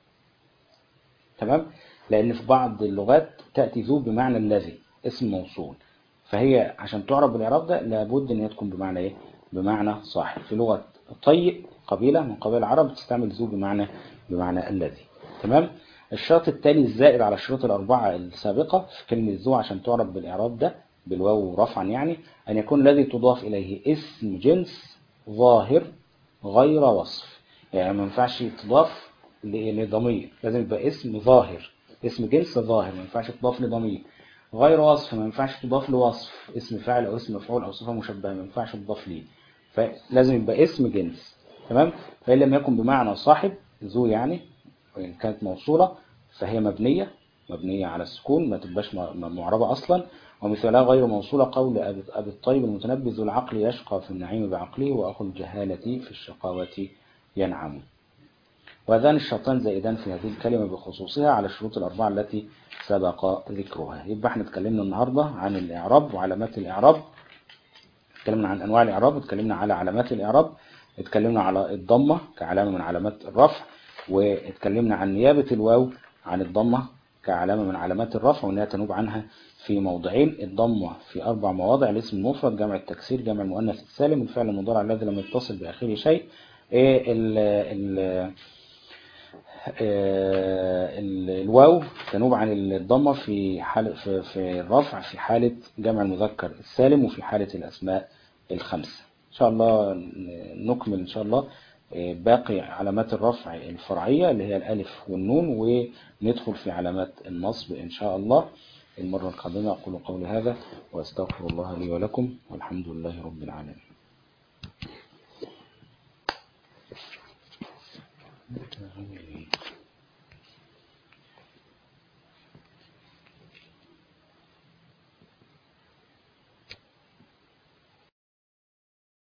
تمام لأن في بعض اللغات تأتي ذو بمعنى الذي اسم موصول فهي عشان تعرب بالإعراب ده لابد أن هي تكون بمعنى إيه بمعنى صاحب في لغة طيء قبيلة من قبائل العرب تستعمل ذو بمعنى بمعنى الذي تمام الشرط التالي الزائد على الشروط الأربعة السابقة في كلمة ذو عشان تعرب بالإعراب ده بالواو رفعا يعني أن يكون الذي تضاف إليه اسم جنس ظاهر غير وصف يعني ما ينفعش تضاف ل- لضمير لازم يبقى اسم ظاهر اسم جنس ظاهر ما ينفعش تضاف لضمير غير وصف ما ينفعش تضاف لوصف اسم فاعل او اسم مفعول او صفه مشبهه ما ينفعش تضاف ليه فلازم يبقى اسم جنس تمام فإن لم يكن بمعنى صاحب ذو يعني وإن كانت موصولة فهي مبنية مبنية على السكون ما تبقاش م- م- معربة أصلا ومثلها غير موصولة قول أبي أبي الطيب المتنبي ذو العقل يشقى في النعيم بعقله وأخو الجهالة في الشقاوة ينعم وهذان الشرطان زائدان في هذه الكلمة بخصوصها على الشروط الأربعة التي سبق ذكرها يبقى احنا اتكلمنا النهاردة عن الإعراب وعلامات الإعراب اتكلمنا عن أنواع الإعراب اتكلمنا على علامات الإعراب اتكلمنا على الضمة كعلامة من علامات الرفع واتكلمنا عن نيابة الواو عن الضمة كعلامة من علامات الرفع وأنها تنوب عنها في موضعين الضمة في أربع مواضع الاسم المفرد جمع التكسير جمع المؤنث السالم الفعل المضارع الذي لم يتصل بآخره شيء إيه ال ال الواو تنوب عن الضمة في حالة في, في الرفع في حالة جمع المذكر السالم وفي حالة الأسماء الخمسة إن شاء الله نكمل إن شاء الله باقي علامات الرفع الفرعية اللي هي الألف والنون وندخل في علامات النصب إن شاء الله المرة القادمة أقول قولي هذا وأستغفر الله لي ولكم والحمد لله رب العالمين Thank you.